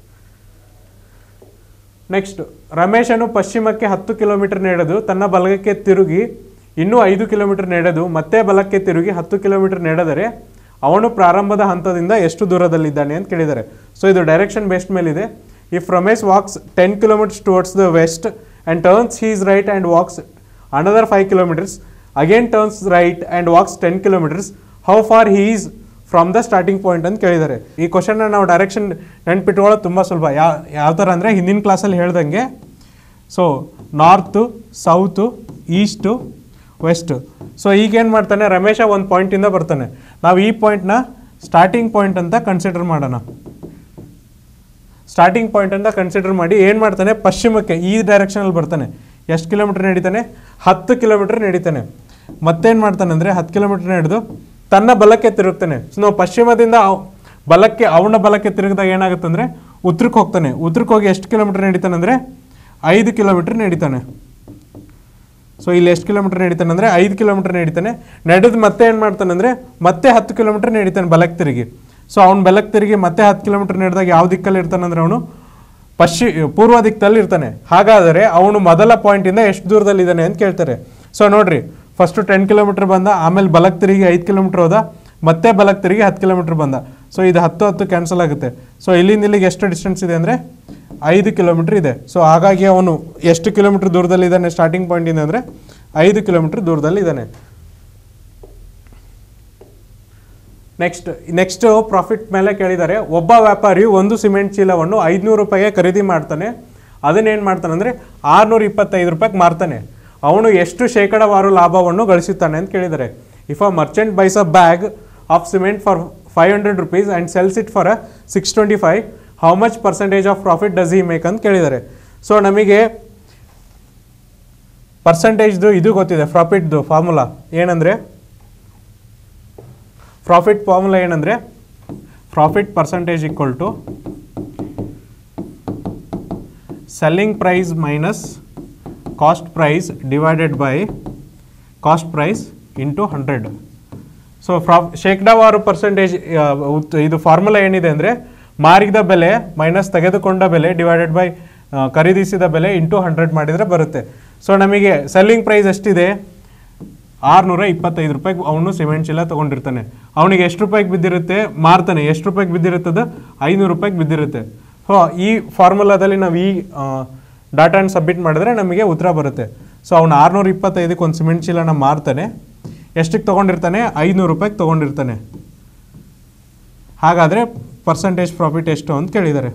ನೆಕ್ಸ್ಟ್ ರಮೇಶನು ಪಶ್ಚಿಮಕ್ಕೆ ಹತ್ತು ಕಿಲೋಮೀಟರ್ ನಡೆದು ತನ್ನ ಬಲಗಕ್ಕೆ ತಿರುಗಿ ಇನ್ನೂ ಐದು ಕಿಲೋಮೀಟರ್ ನಡೆದು ಮತ್ತೆ ಬಲಕ್ಕೆ ತಿರುಗಿ ಹತ್ತು ಕಿಲೋಮೀಟರ್ ನಡೆದರೆ ಅವನು ಪ್ರಾರಂಭದ ಹಂತದಿಂದ ಎಷ್ಟು ದೂರದಲ್ಲಿದ್ದಾನೆ ಅಂತ ಕೇಳಿದ್ದಾರೆ ಸೊ ಇದು ಡೈರೆಕ್ಷನ್ ಬೇಸ್ಡ್ ಮೇಲಿದೆ if Ramesh walks ten kilometres towards the west and turns his right and walks another five kilometres again turns right and walks ten kilometres how far he is from the starting point ಅಂತ ಕೇಳಿದ್ದಾರೆ ಈ ಕ್ವಶನ್ನ ನಾವು direction ನೆನ್ಪಿಟ್ಕೊಳ್ಳೋದು ತುಂಬ ಸುಲಭ ಯಾವ ಯಾವ ಥರ ಅಂದರೆ ಹಿಂದಿನ ಕ್ಲಾಸಲ್ಲಿ ಹೇಳ್ದಂಗೆ so north south east west so ಈಗೇನು ಮಾಡ್ತಾನೆ ರಮೇಶ ಒಂದು ಪಾಯಿಂಟಿಂದ ಬರ್ತಾನೆ ನಾವು ಈ ಪಾಯಿಂಟ್ನ ಸ್ಟಾರ್ಟಿಂಗ್ ಪಾಯಿಂಟ್ ಅಂತ ಕನ್ಸಿಡರ್ ಮಾಡೋಣ ಸ್ಟಾರ್ಟಿಂಗ್ ಪಾಯಿಂಟ್ ಅಂತ ಕನ್ಸಿಡರ್ ಮಾಡಿ ಏನು ಮಾಡ್ತಾನೆ ಪಶ್ಚಿಮಕ್ಕೆ ಈ ಡೈರೆಕ್ಷನಲ್ಲಿ ಬರ್ತಾನೆ ಎಷ್ಟು ಕಿಲೋಮೀಟರ್ ನಡೀತಾನೆ ಹತ್ತು ಕಿಲೋಮೀಟರ್ ನಡೀತಾನೆ ಮತ್ತೇನು ಮಾಡ್ತಾನೆ ಅಂದರೆ ಹತ್ತು ಕಿಲೋಮೀಟರ್ ನಡೆದು ತನ್ನ ಬಲಕ್ಕೆ ತಿರುಗ್ತಾನೆ ಸೊ ನಾವು ಪಶ್ಚಿಮದಿಂದ ಅವ್- ಬಲಕ್ಕೆ ಅವನ ಬಲಕ್ಕೆ ತಿರುಗಿದಾಗ ಏನಾಗುತ್ತೆ ಅಂದರೆ ಉತ್ತರಕ್ಕೆ ಹೋಗ್ತಾನೆ ಉತ್ತರಕ್ಕೆ ಹೋಗಿ ಎಷ್ಟು ಕಿಲೋಮೀಟರ್ ನಡೀತಾನೆ ಅಂದರೆ ಐದು ಕಿಲೋಮೀಟರ್ ನಡೀತಾನೆ ಸೊ ಇಲ್ಲಿ ಎಷ್ಟು ಕಿಲೋಮೀಟರ್ ನಡೀತಾನೆ ಅಂದರೆ ಐದು ಕಿಲೋಮೀಟರ್ ನಡೀತಾನೆ ನಡೆದು ಮತ್ತೆ ಏನು ಮಾಡ್ತಾನೆ ಅಂದರೆ ಮತ್ತೆ ಹತ್ತು ಕಿಲೋಮೀಟರ್ ನಡೀತಾನೆ ಬಲಕ್ಕೆ ತಿರುಗಿ ಸೊ ಅವ್ನು ಬಲಕ್ಕೆ ತಿರುಗಿ ಮತ್ತೆ ಹತ್ತು ಕಿಲೋಮೀಟರ್ ನಡೆದಾಗ ಯಾವ ದಿಕ್ಕಲ್ಲಿ ಇರ್ತಾನೆ ಅಂದರೆ ಅವನು ಪಶ್ಚಿ ಪೂರ್ವ ದಿಕ್ಕದಲ್ಲಿ ಇರ್ತಾನೆ ಹಾಗಾದರೆ ಅವನು ಮೊದಲ ಪಾಯಿಂಟಿಂದ ಎಷ್ಟು ದೂರದಲ್ಲಿ ಇದ್ದಾನೆ ಅಂತ ಕೇಳ್ತಾರೆ ಸೊ ನೋಡ್ರಿ ಫಸ್ಟು ಟೆನ್ ಕಿಲೋಮೀಟರ್ ಬಂದ ಆಮೇಲೆ ಬಲಕ್ಕೆ ತಿರುಗಿ ಐದು ಕಿಲೋಮೀಟರ್ ಹೋದ ಮತ್ತೆ ಬಲಕ್ಕೆ ತಿರುಗಿ ಹತ್ತು ಕಿಲೋಮೀಟರ್ ಬಂದ ಸೊ ಇದು ಹತ್ತು ಹತ್ತು ಕ್ಯಾನ್ಸಲ್ ಆಗುತ್ತೆ ಸೊ ಇಲ್ಲಿಂದ ಇಲ್ಲಿಗೆ ಎಷ್ಟು ಡಿಸ್ಟೆನ್ಸ್ ಇದೆ ಅಂದರೆ ಐದು ಕಿಲೋಮೀಟರ್ ಇದೆ ಸೊ ಹಾಗಾಗಿ ಅವನು ಎಷ್ಟು ಕಿಲೋಮೀಟರ್ ದೂರದಲ್ಲಿ ಇದ್ದಾನೆ ಸ್ಟಾರ್ಟಿಂಗ್ ಪಾಯಿಂಟಿಂದ ಅಂದರೆ ಐದು ಕಿಲೋಮೀಟರ್ ದೂರದಲ್ಲಿ ಇದ್ದಾನೆ ನೆಕ್ಸ್ಟ್ ನೆಕ್ಸ್ಟ್ ಪ್ರಾಫಿಟ್ ಮೇಲೆ ಕೇಳಿದ್ದಾರೆ ಒಬ್ಬ ವ್ಯಾಪಾರಿಯು ಒಂದು ಸಿಮೆಂಟ್ ಚೀಲವನ್ನು ಐದುನೂರು ರೂಪಾಯಿಗೆ ಖರೀದಿ ಮಾಡ್ತಾನೆ ಅದನ್ನೇನು ಮಾಡ್ತಾನೆ ಅಂದರೆ ಆರುನೂರ ಇಪ್ಪತ್ತೈದು ರೂಪಾಯಿಗೆ ಮಾರ್ತಾನೆ ಅವನು ಎಷ್ಟು ಶೇಕಡವಾರು ಲಾಭವನ್ನು ಗಳಿಸುತ್ತಾನೆ ಅಂತ ಕೇಳಿದ್ದಾರೆ if a merchant buys a bag of cement for five hundred rupees and sells it for a six twenty five how much percentage of profit does he make ಅಂತ ಕೇಳಿದ್ದಾರೆ ಸೊ ನಮಗೆ ಪರ್ಸೆಂಟೇಜ್ದು ಇದು ಗೊತ್ತಿದೆ ಪ್ರಾಫಿಟ್ದು ಫಾರ್ಮುಲಾ ಏನಂದರೆ ಪ್ರಾಫಿಟ್ ಫಾರ್ಮುಲಾ ಏನಂದರೆ profit percentage equal to selling price minus cost price divided by cost price into hundred so ಫ್ರಾ ಶೇಕಡಾವಾರು ಪರ್ಸೆಂಟೇಜ್ ಇದು ಫಾರ್ಮುಲಾ ಏನಿದೆ ಅಂದರೆ ಮಾರಿದ ಬೆಲೆ ಮೈನಸ್ ತೆಗೆದುಕೊಂಡ ಬೆಲೆ ಡಿವೈಡೆಡ್ ಬೈ ಖರೀದಿಸಿದ ಬೆಲೆ ಇಂಟು ಹಂಡ್ರೆಡ್ ಮಾಡಿದರೆ ಬರುತ್ತೆ ಸೊ ನಮಗೆ ಸೆಲ್ಲಿಂಗ್ ಪ್ರೈಸ್ ಎಷ್ಟಿದೆ ಆರುನೂರ ಇಪ್ಪತ್ತೈದು ರೂಪಾಯಿಗೆ ಅವನು ಸಿಮೆಂಟ್ ಚೀಲ ತೊಗೊಂಡಿರ್ತಾನೆ ಅವನಿಗೆ ಎಷ್ಟು ರೂಪಾಯಿಗೆ ಬಿದ್ದಿರುತ್ತೆ ಮಾರ್ತಾನೆ ಎಷ್ಟು ರೂಪಾಯಿಗೆ ಬಿದ್ದಿರುತ್ತದ ಐನೂರು ರೂಪಾಯಿಗೆ ಬಿದ್ದಿರುತ್ತೆ ಸೊ ಈ ಫಾರ್ಮುಲಾದಲ್ಲಿ ನಾವು ಈ ಡಾಟಾನ ಸಬ್ಮಿಟ್ ಮಾಡಿದ್ರೆ ನಮಗೆ ಉತ್ತರ ಬರುತ್ತೆ ಸೊ ಅವನು ಆರುನೂರ ಇಪ್ಪತ್ತೈದಕ್ಕೆ ಒಂದು ಸಿಮೆಂಟ್ ಚೀಲನ ಮಾರ್ತಾನೆ ಎಷ್ಟಕ್ಕೆ ತೊಗೊಂಡಿರ್ತಾನೆ ಐನೂರು ರೂಪಾಯಿಗೆ ತೊಗೊಂಡಿರ್ತಾನೆ ಹಾಗಾದರೆ ಪರ್ಸಂಟೇಜ್ ಪ್ರಾಫಿಟ್ ಎಷ್ಟು ಅಂತ ಕೇಳಿದ್ದಾರೆ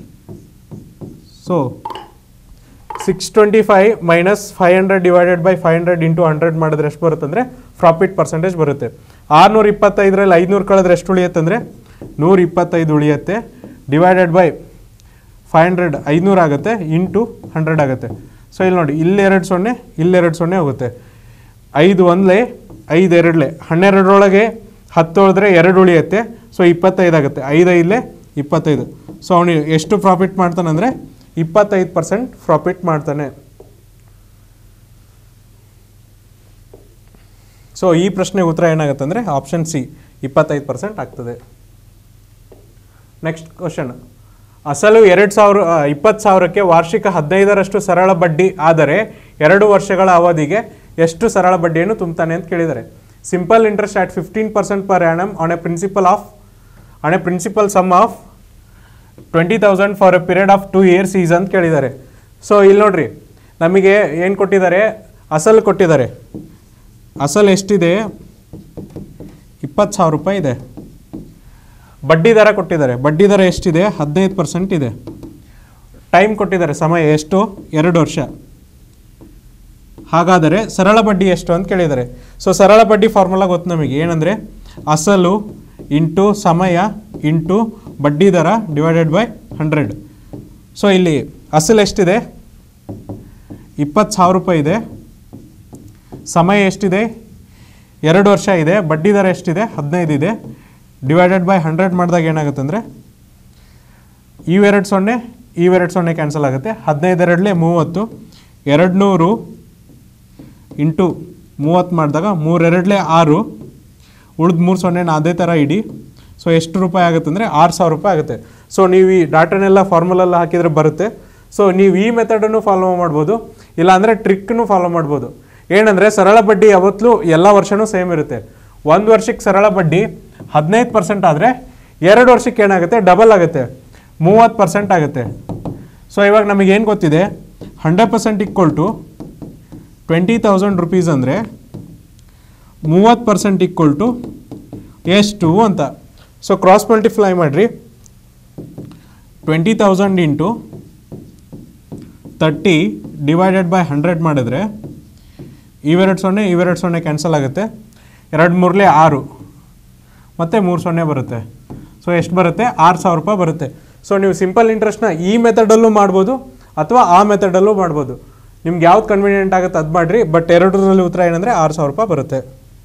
so six twenty five minus five hundred divided by five hundred into hundred ಮಾಡಿದ್ರೆ ಎಷ್ಟು ಬರುತ್ತೆ ಅಂದರೆ ಪ್ರಾಫಿಟ್ ಪರ್ಸೆಂಟೇಜ್ ಬರುತ್ತೆ ಆರುನೂರ ಇಪ್ಪತ್ತೈದರಲ್ಲಿ ಐದುನೂರು ಕಳೆದ್ರೆ ಎಷ್ಟು ಉಳಿಯುತ್ತೆ ಅಂದರೆ ನೂರ ಇಪ್ಪತ್ತೈದು ಉಳಿಯುತ್ತೆ ಡಿವೈಡೆಡ್ ಬೈ ಫೈವ್ ಹಂಡ್ರೆಡ್ ಐದುನೂರು ಆಗುತ್ತೆ ಇಂಟು ಹಂಡ್ರೆಡ್ ಆಗುತ್ತೆ ಸೊ ಇಲ್ಲಿ ನೋಡಿ ಇಲ್ಲೆರಡು ಸೊನ್ನೆ ಇಲ್ಲೆರಡು ಸೊನ್ನೆ ಹೋಗುತ್ತೆ ಐದು ಒಂದ್ಲೆ ಐದು ಎರಡಲೆ ಹನ್ನೆರಡರೊಳಗೆ ಹತ್ತು ಉಳಿದ್ರೆ ಎರಡು ಉಳಿಯುತ್ತೆ ಸೊ ಇಪ್ಪತ್ತೈದು ಆಗುತ್ತೆ ಐದು ಐದಲೆ ಇಪ್ಪತ್ತೈದು ಸೊ ಅವನು ಎಷ್ಟು ಪ್ರಾಫಿಟ್ ಮಾಡ್ತಾನೆ ಅಂದರೆ ಇಪ್ಪತ್ತೈದು ಪರ್ಸೆಂಟ್ ಪ್ರಾಫಿಟ್ ಮಾಡ್ತಾನೆ ಸೊ ಈ ಪ್ರಶ್ನೆ ಉತ್ತರ ಏನಾಗುತ್ತೆ ಅಂದರೆ ಆಪ್ಷನ್ ಸಿ ಇಪ್ಪತ್ತೈದು ಪರ್ಸೆಂಟ್ ಆಗ್ತದೆ ನೆಕ್ಸ್ಟ್ ಕ್ವಶನ್ ಅಸಲು ಎರಡು ಸಾವಿರ ಇಪ್ಪತ್ತು ಸಾವಿರಕ್ಕೆ ವಾರ್ಷಿಕ ಹದಿನೈದರಷ್ಟು ಸರಳ ಬಡ್ಡಿ ಆದರೆ ಎರಡು ವರ್ಷಗಳ ಅವಧಿಗೆ ಎಷ್ಟು ಸರಳ ಬಡ್ಡಿಯನ್ನು ತುಂಬುತ್ತಾನೆ ಅಂತ ಕೇಳಿದ್ದಾರೆ simple interest at fifteen percent per annum on a principal of on a principal sum of twenty thousand for a period of two years is ಅಂತ ಕೇಳಿದ್ದಾರೆ ಸೊ ಇಲ್ಲಿ ನೋಡ್ರಿ ನಮಗೆ ಏನು ಕೊಟ್ಟಿದ್ದಾರೆ ಅಸಲು ಕೊಟ್ಟಿದ್ದಾರೆ ಅಸಲು ಎಷ್ಟಿದೆ ಇಪ್ಪತ್ತು ಸಾವಿರ ರೂಪಾಯಿ ಇದೆ ಬಡ್ಡಿ ದರ ಕೊಟ್ಟಿದ್ದಾರೆ ಬಡ್ಡಿ ದರ ಎಷ್ಟಿದೆ ಹದಿನೈದು ಪರ್ಸೆಂಟ್ ಇದೆ ಟೈಮ್ ಕೊಟ್ಟಿದ್ದಾರೆ ಸಮಯ ಎಷ್ಟು ಎರಡು ವರ್ಷ ಹಾಗಾದರೆ ಸರಳ ಬಡ್ಡಿ ಎಷ್ಟು ಅಂತ ಕೇಳಿದ್ದಾರೆ ಸೊ ಸರಳ ಬಡ್ಡಿ ಫಾರ್ಮುಲಾ ಗೊತ್ತು ನಮಗೆ ಏನಂದರೆ ಅಸಲು ಇಂಟು ಸಮಯ ಇಂಟು ಬಡ್ಡಿ ದರ ಡಿವೈಡೆಡ್ ಬೈ ಹಂಡ್ರೆಡ್ ಸೊ ಇಲ್ಲಿ ಅಸಲು ಎಷ್ಟಿದೆ ಇಪ್ಪತ್ತು ಸಾವಿರ ರೂಪಾಯಿ ಇದೆ ಸಮಯ ಎಷ್ಟಿದೆ ಎರಡು ವರ್ಷ ಇದೆ ಬಡ್ಡಿ ದರ ಎಷ್ಟಿದೆ ಹದಿನೈದು ಇದೆ ಡಿವೈಡೆಡ್ ಬೈ ಹಂಡ್ರೆಡ್ ಮಾಡಿದಾಗ ಏನಾಗುತ್ತೆ ಅಂದರೆ ಇವೆರಡು ಸೊನ್ನೆ ಇವೆರಡು ಸೊನ್ನೆ ಕ್ಯಾನ್ಸಲ್ ಆಗುತ್ತೆ ಹದಿನೈದು ಎರಡಲೇ ಮೂವತ್ತು ಎರಡು ನೂರು ಇಂಟು ಮೂವತ್ತು ಮಾಡಿದಾಗ ಮೂರೆರಡಲೇ ಆರು ಉಳಿದ ಮೂರು ಸೊನ್ನೆನ ಅದೇ ಥರ ಇಡಿ ಸೊ ಎಷ್ಟು ರೂಪಾಯಿ ಆಗುತ್ತೆ ಅಂದರೆ ಆರು ಸಾವಿರ ರೂಪಾಯಿ ಆಗುತ್ತೆ ಸೊ ನೀವು ಈ ಡಾಟಾನೆಲ್ಲ ಫಾರ್ಮುಲೆಲ್ಲ ಹಾಕಿದರೆ ಬರುತ್ತೆ ಸೊ ನೀವು ಈ ಮೆಥಡನ್ನು ಫಾಲೋ ಮಾಡ್ಬೋದು ಇಲ್ಲಾಂದರೆ ಟ್ರಿಕ್ನು ಫಾಲೋ ಮಾಡ್ಬೋದು ಏನಂದರೆ ಸರಳ ಬಡ್ಡಿ ಯಾವತ್ತೂ ಎಲ್ಲ ವರ್ಷವೂ ಸೇಮ್ ಇರುತ್ತೆ ಒಂದು ವರ್ಷಕ್ಕೆ ಸರಳ ಬಡ್ಡಿ ಹದಿನೈದು ಪರ್ಸೆಂಟ್ ಆದರೆ ಎರಡು ವರ್ಷಕ್ಕೆ ಏನಾಗುತ್ತೆ ಡಬಲ್ ಆಗುತ್ತೆ ಮೂವತ್ತು ಪರ್ಸೆಂಟ್ ಆಗುತ್ತೆ ಸೊ ಇವಾಗ ನಮಗೆ ಏನು ಗೊತ್ತಿದೆ hundred percent equal to twenty thousand rupees ಅಂದರೆ ಮೂವತ್ತು ಪರ್ಸೆಂಟ್ ಈಕ್ವಲ್ ಟು ಎಷ್ಟು ಅಂತ ಸೊ ಕ್ರಾಸ್ ಮಲ್ಟಿಫ್ಲೈ ಮಾಡಿರಿ twenty thousand into thirty divided by hundred ಮಾಡಿದ್ರೆ ಇವೆರಡು ಸೊನ್ನೆ ಇವೆರಡು ಸೊನ್ನೆ ಕ್ಯಾನ್ಸಲ್ ಆಗುತ್ತೆ ಎರಡು ಮೂರಲೇ ಆರು ಮತ್ತು ಮೂರು ಸೊನ್ನೆ ಬರುತ್ತೆ ಸೊ ಎಷ್ಟು ಬರುತ್ತೆ ಆರು ಸಾವಿರ ರೂಪಾಯಿ ಬರುತ್ತೆ ಸೊ ನೀವು ಸಿಂಪಲ್ ಇಂಟ್ರೆಸ್ಟ್ನ ಈ ಮೆಥಡಲ್ಲೂ ಮಾಡ್ಬೋದು ಅಥವಾ ಆ ಮೆಥಡಲ್ಲೂ ಮಾಡ್ಬೋದು ನಿಮ್ಗೆ ಯಾವ್ದು ಕನ್ವೀನಿಯೆಂಟ್ ಆಗುತ್ತೆ ಅದು ಮಾಡಿರಿ ಬಟ್ ಎರಡರಲ್ಲಿ ಉತ್ತರ ಏನಂದರೆ ಆರು ಸಾವಿರ ರೂಪಾಯಿ ಬರುತ್ತೆ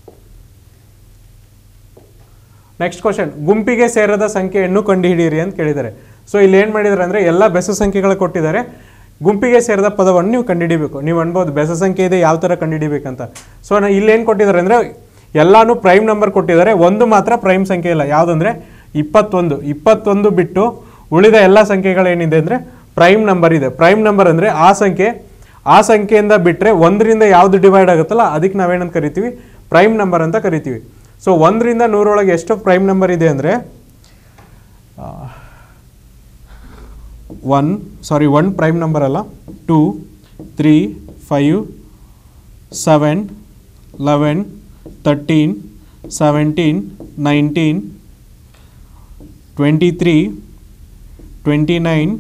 ನೆಕ್ಸ್ಟ್ ಕ್ವಶನ್ ಗುಂಪಿಗೆ ಸೇರದ ಸಂಖ್ಯೆಯನ್ನು ಕಂಡುಹಿಡಿಯಿರಿ ಅಂತ ಕೇಳಿದ್ದಾರೆ ಸೊ ಇಲ್ಲಿ ಏನು ಮಾಡಿದ್ದಾರೆ ಅಂದರೆ ಎಲ್ಲ ಬೆಸ ಸಂಖ್ಯೆಗಳು ಕೊಟ್ಟಿದ್ದಾರೆ ಗುಂಪಿಗೆ ಸೇರಿದ ಪದವನ್ನು ನೀವು ಕಂಡುಹಿಡಿಬೇಕು ನೀವು ಅನ್ಬೋದು ಬೆಸ ಸಂಖ್ಯೆ ಇದೆ ಯಾವ ಥರ ಕಂಡುಹಿಡಿಬೇಕಂತ ಸೊ ನಾ ಇಲ್ಲಿ ಏನು ಕೊಟ್ಟಿದ್ದಾರೆ ಅಂದರೆ ಎಲ್ಲಾನು ಪ್ರೈಮ್ ನಂಬರ್ ಕೊಟ್ಟಿದ್ದಾರೆ ಒಂದು ಮಾತ್ರ ಪ್ರೈಮ್ ಸಂಖ್ಯೆ ಇಲ್ಲ ಯಾವುದಂದ್ರೆ ಇಪ್ಪತ್ತೊಂದು ಇಪ್ಪತ್ತೊಂದು ಬಿಟ್ಟು ಉಳಿದ ಎಲ್ಲ ಸಂಖ್ಯೆಗಳೇನಿದೆ ಅಂದರೆ ಪ್ರೈಮ್ ನಂಬರ್ ಇದೆ ಪ್ರೈಮ್ ನಂಬರ್ ಅಂದರೆ ಆ ಸಂಖ್ಯೆ ಆ ಸಂಖ್ಯೆಯಿಂದ ಬಿಟ್ಟರೆ ಒಂದರಿಂದ ಯಾವುದು ಡಿವೈಡ್ ಆಗುತ್ತಲ್ಲ ಅದಕ್ಕೆ ನಾವೇನಂತ ಕರಿತೀವಿ ಪ್ರೈಮ್ ನಂಬರ್ ಅಂತ ಕರಿತೀವಿ ಸೊ ಒಂದರಿಂದ ನೂರೊಳಗೆ ಎಷ್ಟು ಪ್ರೈಮ್ ನಂಬರ್ ಇದೆ ಅಂದರೆ one sorry one prime number ಅಲ್ಲ two three five seven eleven thirteen seventeen nineteen twenty three twenty nine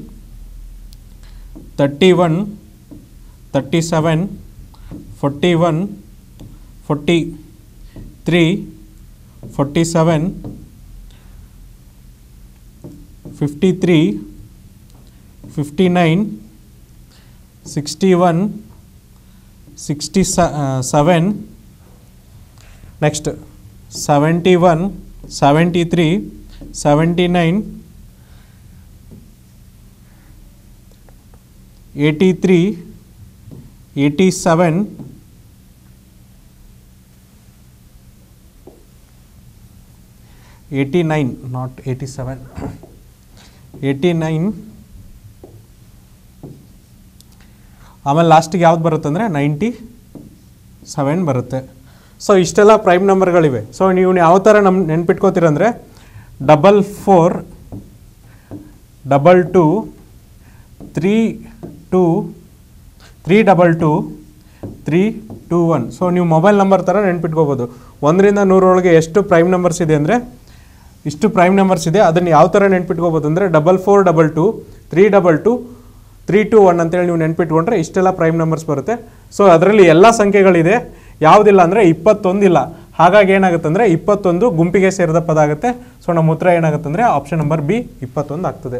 thirty one thirty seven forty one forty three forty seven fifty three fifty nine sixty one sixty seven next seventy one seventy three seventy nine eighty three eighty seven eighty nine not eighty seven eighty nine ಆಮೇಲೆ ಲಾಸ್ಟಿಗೆ ಯಾವ್ದು ಬರುತ್ತೆ ಅಂದರೆ ninety seven ಬರುತ್ತೆ so ಇಷ್ಟೆಲ್ಲ ಪ್ರೈಮ್ ನಂಬರ್ಗಳಿವೆ so ನೀವು ಯಾವ ಥರ ನಮ್ಮ ನೆನ್ಪಿಟ್ಕೋತೀರಂದರೆ double four double two three two three double two three two one so ನೀವು ಮೊಬೈಲ್ ನಂಬರ್ ಥರ ನೆನ್ಪಿಟ್ಕೋಬೋದು ಒಂದರಿಂದ ನೂರೊಳಗೆ ಎಷ್ಟು ಪ್ರೈಮ್ ನಂಬರ್ಸ್ ಇದೆ ಅಂದರೆ ಇಷ್ಟು ಪ್ರೈಮ್ ನಂಬರ್ಸ್ ಇದೆ ಅದನ್ನು ಯಾವ ಥರ ನೆನ್ಪಿಟ್ಕೋಬೋದು ಅಂದರೆ double four double two three double two three two one ಅಂತೇಳಿ ನೀವು ನೆನ್ಪಿಟ್ಕೊಂಡ್ರೆ ಇಷ್ಟೆಲ್ಲ ಪ್ರೈಮ್ ನಂಬರ್ಸ್ ಬರುತ್ತೆ ಸೊ ಅದರಲ್ಲಿ ಎಲ್ಲ ಸಂಖ್ಯೆಗಳಿದೆ ಯಾವುದಿಲ್ಲ ಅಂದರೆ ಇಪ್ಪತ್ತೊಂದಿಲ್ಲ ಹಾಗಾಗಿ ಏನಾಗುತ್ತೆ ಅಂದರೆ ಇಪ್ಪತ್ತೊಂದು ಗುಂಪಿಗೆ ಸೇರಿದ ಪದ ಆಗುತ್ತೆ ಸೊ ನಮ್ಮ ಉತ್ತರ ಏನಾಗುತ್ತೆ ಅಂದರೆ ಆಪ್ಷನ್ ನಂಬರ್ ಬಿ ಇಪ್ಪತ್ತೊಂದು ಆಗ್ತದೆ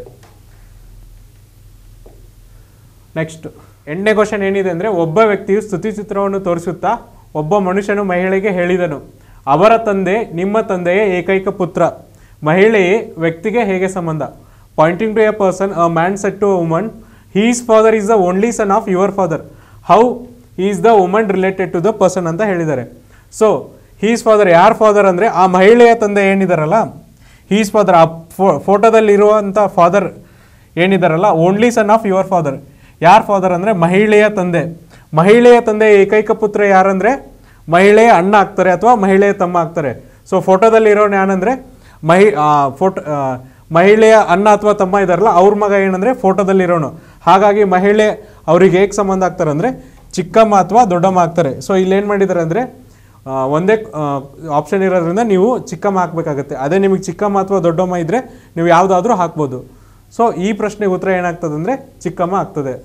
ನೆಕ್ಸ್ಟ್ ಎಂಟನೇ ಕ್ವಶನ್ ಏನಿದೆ ಅಂದರೆ ಒಬ್ಬ ವ್ಯಕ್ತಿಯು ಸ್ತುತಿಚಿತ್ರವನ್ನು ತೋರಿಸುತ್ತಾ ಒಬ್ಬ ಮನುಷ್ಯನು ಮಹಿಳೆಗೆ ಹೇಳಿದನು ಅವರ ತಂದೆ ನಿಮ್ಮ ತಂದೆಯ ಏಕೈಕ ಪುತ್ರ ಮಹಿಳೆಯೇ ವ್ಯಕ್ತಿಗೆ ಹೇಗೆ ಸಂಬಂಧ pointing to a person a man said to woman his father is the only son of your father how is the woman related to the person ಅಂತ ಹೇಳಿದ್ದಾರೆ ಸೊ ಹೀಸ್ ಫಾದರ್ ಯಾರ ಫಾದರ್ ಅಂದರೆ ಆ ಮಹಿಳೆಯ ತಂದೆ ಏನಿದಾರಲ್ಲ ಹೀಸ್ ಫಾದರ್ ಆ ಫೋ ಫೋಟೋದಲ್ಲಿರುವಂಥ ಫಾದರ್ ಏನಿದಾರಲ್ಲ only son of your father ಯಾರ ಫಾದರ್ ಅಂದರೆ ಮಹಿಳೆಯ ತಂದೆ ಮಹಿಳೆಯ ತಂದೆ ಏಕೈಕ ಪುತ್ರ ಯಾರಂದರೆ ಮಹಿಳೆಯ ಅಣ್ಣ ಆಗ್ತಾರೆ ಅಥವಾ ಮಹಿಳೆಯ ತಮ್ಮ ಆಗ್ತಾರೆ ಸೊ ಫೋಟೋದಲ್ಲಿ ಇರೋನು ಯಾನಂದರೆ ಮಹಿ ಫೋಟೋ ಮಹಿಳೆಯ ಅಣ್ಣ ಅಥವಾ ತಮ್ಮ ಇದಾರಲ್ಲ ಅವ್ರ ಮಗ ಏನಂದರೆ ಫೋಟೋದಲ್ಲಿ ಇರೋನು ಹಾಗಾಗಿ ಮಹಿಳೆ ಅವ್ರಿಗೆ ಹೇಗೆ ಸಂಬಂಧ ಆಗ್ತಾರೆ ಅಂದರೆ ಚಿಕ್ಕಮ್ಮ ಅಥವಾ ದೊಡ್ಡಮ್ಮ ಆಗ್ತಾರೆ ಸೊ ಇಲ್ಲಿ ಏನು ಮಾಡಿದ್ದಾರೆ ಅಂದರೆ ಒಂದೇ ಆಪ್ಷನ್ ಇರೋದ್ರಿಂದ ನೀವು ಚಿಕ್ಕಮ್ಮ ಹಾಕಬೇಕಾಗುತ್ತೆ ಅದೇ ನಿಮಗೆ ಚಿಕ್ಕಮ್ಮ ಅಥವಾ ದೊಡ್ಡಮ್ಮ ಇದ್ದರೆ ನೀವು ಯಾವುದಾದ್ರೂ ಹಾಕ್ಬೋದು ಸೊ ಈ ಪ್ರಶ್ನೆಗೆ ಉತ್ತರ ಏನಾಗ್ತದೆ ಅಂದರೆ ಚಿಕ್ಕಮ್ಮ ಆಗ್ತದೆ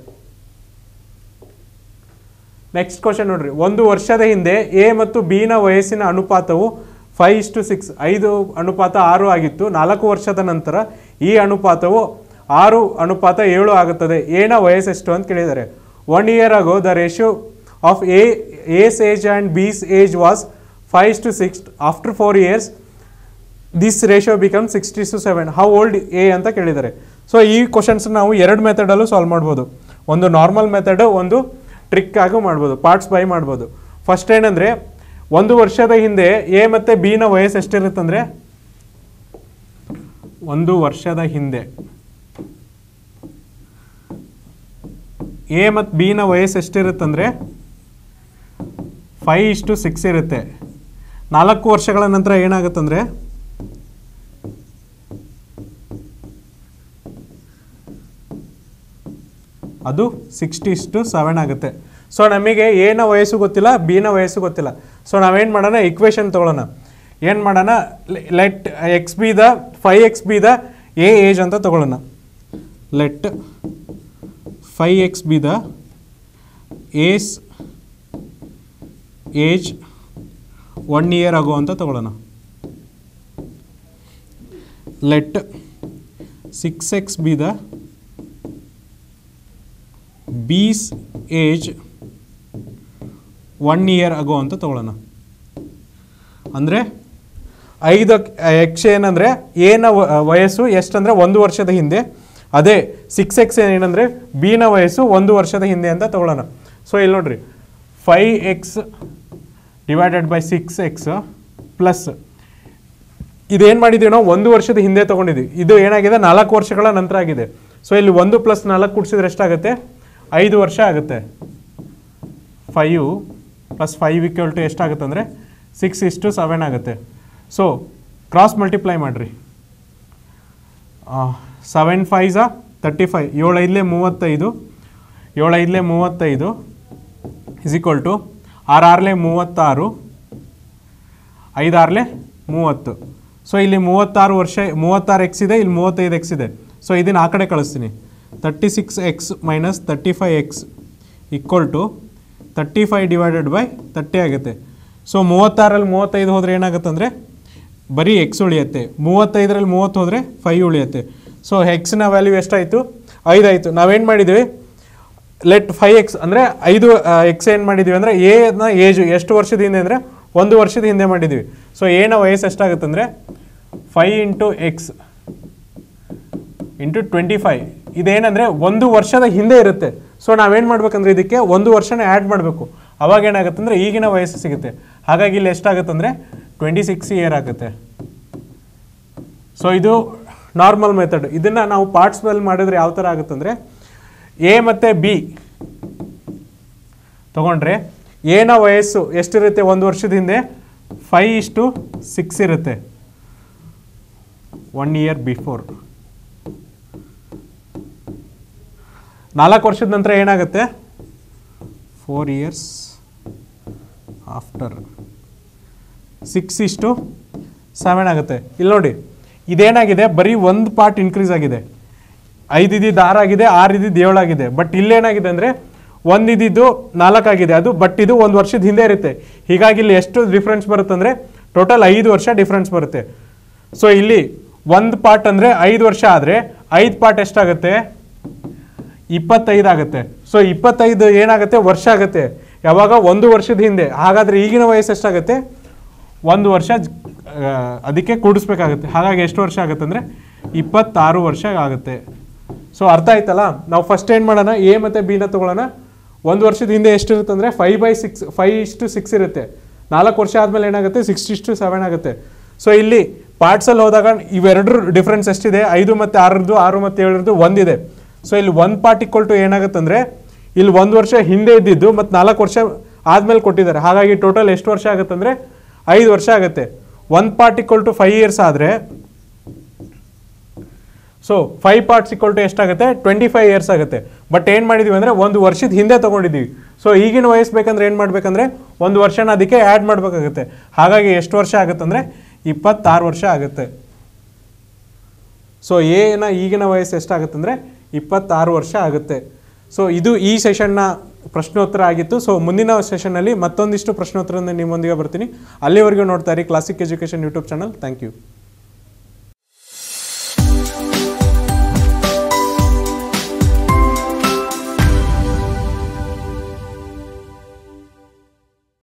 ನೆಕ್ಸ್ಟ್ ಕ್ವಶನ್ ನೋಡ್ರಿ ಒಂದು ವರ್ಷದ ಹಿಂದೆ ಎ ಮತ್ತು ಬಿ ನ ವಯಸ್ಸಿನ ಅನುಪಾತವು ಫೈವ್ ಇಷ್ಟು ಸಿಕ್ಸ್ ಐದು ಅನುಪಾತ ಆರು ಆಗಿತ್ತು ನಾಲ್ಕು ವರ್ಷದ ನಂತರ ಈ ಅನುಪಾತವು ಆರು ಅನುಪಾತ ಏಳು ಆಗುತ್ತದೆ ಎನ ವಯಸ್ಸೆಷ್ಟು ಅಂತ ಕೇಳಿದ್ದಾರೆ one year ago the ratio of A's age and B's age was five to six after four years this ratio become sixty to seven how old A ಅಂತ ಕೇಳಿದ್ದಾರೆ ಸೊ ಈ ಕ್ವಶನ್ಸ್ ನಾವು ಎರಡು ಮೆಥಡಲ್ಲೂ ಸಾಲ್ವ್ ಮಾಡ್ಬೋದು ಒಂದು normal method ಒಂದು trick ಆಗೂ ಮಾಡ್ಬೋದು ಪಾರ್ಟ್ಸ್ ಬೈ ಮಾಡ್ಬೋದು ಫಸ್ಟ್ ಏನಂದರೆ ಒಂದು ವರ್ಷದ ಹಿಂದೆ ಎ ಮತ್ತು ಬಿ ನ ವಯಸ್ಸು ಎಷ್ಟಿರುತ್ತಂದರೆ ಒಂದು ವರ್ಷದ ಹಿಂದೆ ಎ ಮತ್ತು ಬಿ ನ ವಯಸ್ಸು ಎಷ್ಟಿರುತ್ತಂದರೆ ಫೈವ್ ಇಷ್ಟು ಸಿಕ್ಸ್ ಇರುತ್ತೆ ನಾಲ್ಕು ವರ್ಷಗಳ ನಂತರ ಏನಾಗುತ್ತಂದರೆ ಅದು ಸಿಕ್ಸ್ಟಿ ಇಷ್ಟು ಸೆವೆನ್ ಆಗುತ್ತೆ ಸೊ ನಮಗೆ ಎನ ವಯಸ್ಸು ಗೊತ್ತಿಲ್ಲ ಬಿನ ವಯಸ್ಸು ಗೊತ್ತಿಲ್ಲ ಸೊ ನಾವೇನು ಮಾಡೋಣ ಇಕ್ವೇಷನ್ ತೊಗೊಳ್ಳೋಣ ಏನು ಮಾಡೋಣ let X be the five X be the A age ಅಂತ ತೊಗೊಳ್ಳೋಣ let five X be the A's age one year ago ಅಂತ ತೊಗೊಳ್ಳೋಣ let six X be the B's age one year ago ಅಂತ ತೊಗೊಳ್ಳೋಣ ಅಂದರೆ ಐದು ಎಕ್ಸ್ ಏನಂದರೆ ಏನ ವ- ವಯಸ್ಸು ಎಷ್ಟಂದರೆ ಒಂದು ವರ್ಷದ ಹಿಂದೆ ಅದೇ ಸಿಕ್ಸ್ ಎಕ್ಸ್ ಏನಂದರೆ ಬಿನ ವಯಸ್ಸು ಒಂದು ವರ್ಷದ ಹಿಂದೆ ಅಂತ ತೊಗೊಳ್ಳೋಣ ಸೊ ಇಲ್ಲಿ ನೋಡ್ರಿ five X divided by six X plus ಇದೇನು ಮಾಡಿದ್ದೀವಿ ನಾವು ಒಂದು ವರ್ಷದ ಹಿಂದೆ ತೊಗೊಂಡಿದ್ದೀವಿ ಇದು ಏನಾಗಿದೆ ನಾಲ್ಕು ವರ್ಷಗಳ ನಂತರ ಆಗಿದೆ ಸೊ ಇಲ್ಲಿ ಒಂದು ಪ್ಲಸ್ ನಾಲ್ಕು ಕೂಡಿಸಿದ್ರೆ ಎಷ್ಟಾಗುತ್ತೆ ಐದು ವರ್ಷ ಆಗುತ್ತೆ five plus five equal to ಎಷ್ಟಾಗುತ್ತೆ ಅಂದರೆ ಸಿಕ್ಸ್ ಇಷ್ಟು ಸೆವೆನ್ ಆಗುತ್ತೆ ಸೊ ಕ್ರಾಸ್ ಮಲ್ಟಿಪ್ಲೈ ಮಾಡಿರಿ ಸೆವೆನ್ ಫೈಝಾ ತರ್ಟಿ ಫೈವ್ ಏಳು ಐದಲೇ ಮೂವತ್ತೈದು ಏಳು ಐದಲೇ ಮೂವತ್ತೈದು ಇಸ್ ಈಕ್ವಲ್ ಟು ಆರು ಆರ್ಲೆ ಮೂವತ್ತಾರು ಐದಾರ್ಲೆ ಮೂವತ್ತು ಸೊ ಇಲ್ಲಿ ಮೂವತ್ತಾರು ವರ್ಷ ಮೂವತ್ತಾರು ಎಕ್ಸ್ ಇದೆ ಇಲ್ಲಿ ಮೂವತ್ತೈದು ಎಕ್ಸ್ ಇದೆ ಸೊ ಇದನ್ನು ಆ ಕಡೆ ಕಳಿಸ್ತೀನಿ thirty six X minus thirty five X equal to thirty five divided by thirty ಆಗುತ್ತೆ ಸೊ ಮೂವತ್ತಾರಲ್ಲಿ ಮೂವತ್ತೈದು ಹೋದರೆ ಏನಾಗುತ್ತೆ ಅಂದರೆ ಬರೀ ಎಕ್ಸ್ ಉಳಿಯುತ್ತೆ ಮೂವತ್ತೈದರಲ್ಲಿ ಮೂವತ್ತು ಹೋದರೆ ಫೈವ್ ಉಳಿಯುತ್ತೆ ಸೊ ಎಕ್ಸ್ನ ವ್ಯಾಲ್ಯೂ ಎಷ್ಟಾಯಿತು ಐದಾಯಿತು ನಾವೇನು ಮಾಡಿದ್ದೀವಿ ಲೆಟ್ ಫೈವ್ ಎಕ್ಸ್ ಅಂದರೆ ಐದು ಎಕ್ಸ್ ಏನು ಮಾಡಿದ್ದೀವಿ ಅಂದರೆ ಎನ ಏಜು ಎಷ್ಟು ವರ್ಷದ ಹಿಂದೆ ಅಂದರೆ ಒಂದು ವರ್ಷದ ಹಿಂದೆ ಮಾಡಿದ್ದೀವಿ ಸೊ ಏನ ವಯಸ್ಸು ಎಷ್ಟಾಗುತ್ತೆ ಅಂದರೆ five into X into twenty five ಇದೇನಂದರೆ ಒಂದು ವರ್ಷದ ಹಿಂದೆ ಇರುತ್ತೆ ಸೊ ನಾವೇನು ಮಾಡ್ಬೇಕಂದ್ರೆ ಇದಕ್ಕೆ ಒಂದು ವರ್ಷನ ಆ್ಯಡ್ ಮಾಡಬೇಕು ಅವಾಗ ಏನಾಗುತ್ತೆ ಅಂದರೆ ಈಗಿನ ವಯಸ್ಸು ಸಿಗುತ್ತೆ ಹಾಗಾಗಿ ಇಲ್ಲಿ ಎಷ್ಟಾಗುತ್ತೆ ಅಂದರೆ ಟ್ವೆಂಟಿ ಸಿಕ್ಸ್ ಇಯರ್ ಆಗುತ್ತೆ ಸೊ ಇದು ನಾರ್ಮಲ್ ಮೆಥಡ್ ಇದನ್ನು ನಾವು ಪಾರ್ಟ್ಸ್ ಮೇಲೆ ಮಾಡಿದ್ರೆ ಯಾವ ಥರ ಆಗುತ್ತಂದರೆ ಎ ಮತ್ತು ಬಿ ತಗೊಂಡ್ರೆ ಎನ ವಯಸ್ಸು ಎಷ್ಟಿರುತ್ತೆ ಒಂದು ವರ್ಷದ ಹಿಂದೆ ಫೈ ಇಷ್ಟು ಸಿಕ್ಸ್ ಇರುತ್ತೆ ಒನ್ ಇಯರ್ ಬಿಫೋರ್ ನಾಲ್ಕು ವರ್ಷದ ನಂತರ ಏನಾಗುತ್ತೆ ಫೋರ್ ಇಯರ್ಸ್ ಆಫ್ಟರ್ ಸಿಕ್ಸ್ ಇಷ್ಟು ಸೆವೆನ್ ಆಗುತ್ತೆ ಇಲ್ಲಿ ನೋಡಿ ಇದೇನಾಗಿದೆ ಬರೀ ಒಂದು ಪಾರ್ಟ್ ಇನ್ಕ್ರೀಸ್ ಆಗಿದೆ ಐದು ಇದ್ದಿದ್ದು ಆರು ಆಗಿದೆ ಆರು ಇದ್ದಿದ್ದು ಏಳು ಆಗಿದೆ ಬಟ್ ಇಲ್ಲೇನಾಗಿದೆ ಅಂದರೆ ಒಂದು ಇದ್ದಿದ್ದು ನಾಲ್ಕಾಗಿದೆ ಅದು ಬಟ್ ಇದು ಒಂದು ವರ್ಷದ ಹಿಂದೆ ಇರುತ್ತೆ ಹೀಗಾಗಿ ಇಲ್ಲಿ ಎಷ್ಟು ಡಿಫ್ರೆನ್ಸ್ ಬರುತ್ತೆ ಅಂದರೆ ಟೋಟಲ್ ಐದು ವರ್ಷ ಡಿಫ್ರೆನ್ಸ್ ಬರುತ್ತೆ ಸೊ ಇಲ್ಲಿ ಒಂದು ಪಾರ್ಟ್ ಅಂದರೆ ಐದು ವರ್ಷ ಆದರೆ ಐದು ಪಾರ್ಟ್ ಎಷ್ಟಾಗುತ್ತೆ ಇಪ್ಪತ್ತೈದು ಆಗುತ್ತೆ ಸೊ ಇಪ್ಪತ್ತೈದು ಏನಾಗುತ್ತೆ ವರ್ಷ ಆಗುತ್ತೆ ಯಾವಾಗ ಒಂದು ವರ್ಷದ ಹಿಂದೆ ಹಾಗಾದರೆ ಈಗಿನ ವಯಸ್ಸು ಎಷ್ಟಾಗುತ್ತೆ ಒಂದು ವರ್ಷ ಜ್- ಆ, ಅದಕ್ಕೆ ಕೂಡಿಸ್ಬೇಕಾಗುತ್ತೆ ಹಾಗಾಗಿ ಎಷ್ಟು ವರ್ಷ ಆಗುತ್ತೆ ಅಂದರೆ ಇಪ್ಪತ್ತಾರು ವರ್ಷ ಆಗುತ್ತೆ ಸೊ ಅರ್ಥ ಆಯ್ತಲ್ಲ ನಾವು ಫಸ್ಟ್ ಏನು ಮಾಡೋಣ ಎ ಮತ್ತು ಬಿನ ತೊಗೊಳ್ಳೋಣ ಒಂದು ವರ್ಷದ ಹಿಂದೆ ಎಷ್ಟಿರುತ್ತೆ ಅಂದರೆ ಫೈವ್ ಬೈ ಸಿಕ್ಸ್ ಫೈವ್ ಇಷ್ಟು ಸಿಕ್ಸ್ ಇರುತ್ತೆ ನಾಲ್ಕು ವರ್ಷ ಆದಮೇಲೆ ಏನಾಗುತ್ತೆ ಸಿಕ್ಸ್ ಇಷ್ಟು ಸೆವೆನ್ ಆಗುತ್ತೆ ಸೊ ಇಲ್ಲಿ ಪಾರ್ಟ್ಸಲ್ಲಿ ಹೋದಾಗ ಇವೆರಡರ ಡಿಫ್ರೆನ್ಸ್ ಎಷ್ಟಿದೆ ಐದು ಮತ್ತು ಆರರದ್ದು ಆರು ಮತ್ತು ಏಳರದ್ದು ಒಂದಿದೆ ಸೊ ಇಲ್ಲಿ ಒಂದು ಪಾರ್ಟ್ ಇಕ್ವಲ್ ಟು ಏನಾಗುತ್ತಂದ್ರೆ ಇಲ್ಲಿ ಒಂದು ವರ್ಷ ಹಿಂದೆ ಇದ್ದಿದ್ದು ಮತ್ತು ನಾಲ್ಕು ವರ್ಷ ಆದಮೇಲೆ ಕೊಟ್ಟಿದ್ದಾರೆ ಹಾಗಾಗಿ ಟೋಟಲ್ ಎಷ್ಟು ವರ್ಷ ಆಗುತ್ತಂದ್ರೆ ಐದು ವರ್ಷ ಆಗುತ್ತೆ ಒಂದು part equal to five years ಆದರೆ so five parts equal to ಎಷ್ಟಾಗುತ್ತೆ ಟ್ವೆಂಟಿ ಫೈವ್ ಇಯರ್ಸ್ ಆಗುತ್ತೆ ಬಟ್ ಏನು ಮಾಡಿದೀವಿ ಅಂದರೆ ಒಂದು ವರ್ಷದ ಹಿಂದೆ ತೊಗೊಂಡಿದ್ದೀವಿ ಸೊ ಈಗಿನ ವಯಸ್ಸು ಬೇಕಂದ್ರೆ ಏನು ಮಾಡಬೇಕಂದ್ರೆ ಒಂದು ವರ್ಷನ ಅದಕ್ಕೆ ಆ್ಯಡ್ ಮಾಡಬೇಕಾಗುತ್ತೆ ಹಾಗಾಗಿ ಎಷ್ಟು ವರ್ಷ ಆಗುತ್ತಂದರೆ ಇಪ್ಪತ್ತಾರು ವರ್ಷ ಆಗುತ್ತೆ ಸೊ ಏನ ಈಗಿನ ವಯಸ್ಸು ಎಷ್ಟಾಗುತ್ತಂದರೆ ಇಪ್ಪತ್ತಾರು ವರ್ಷ ಆಗುತ್ತೆ ಸೊ ಇದು ಈ ಸೆಷನ್ನ ಪ್ರಶ್ನೋತ್ತರ ಆಗಿತ್ತು ಸೊ ಮುಂದಿನ ಸೆಷನ್ನಲ್ಲಿ ಮತ್ತೊಂದಿಷ್ಟು ಪ್ರಶ್ನೋತ್ತರದಿಂದ ನಿಮ್ಮೊಂದಿಗೆ ಬರ್ತೀನಿ ಅಲ್ಲಿವರೆಗೂ ನೋಡ್ತಾ ಇರಿ Classic Education YouTube channel thank you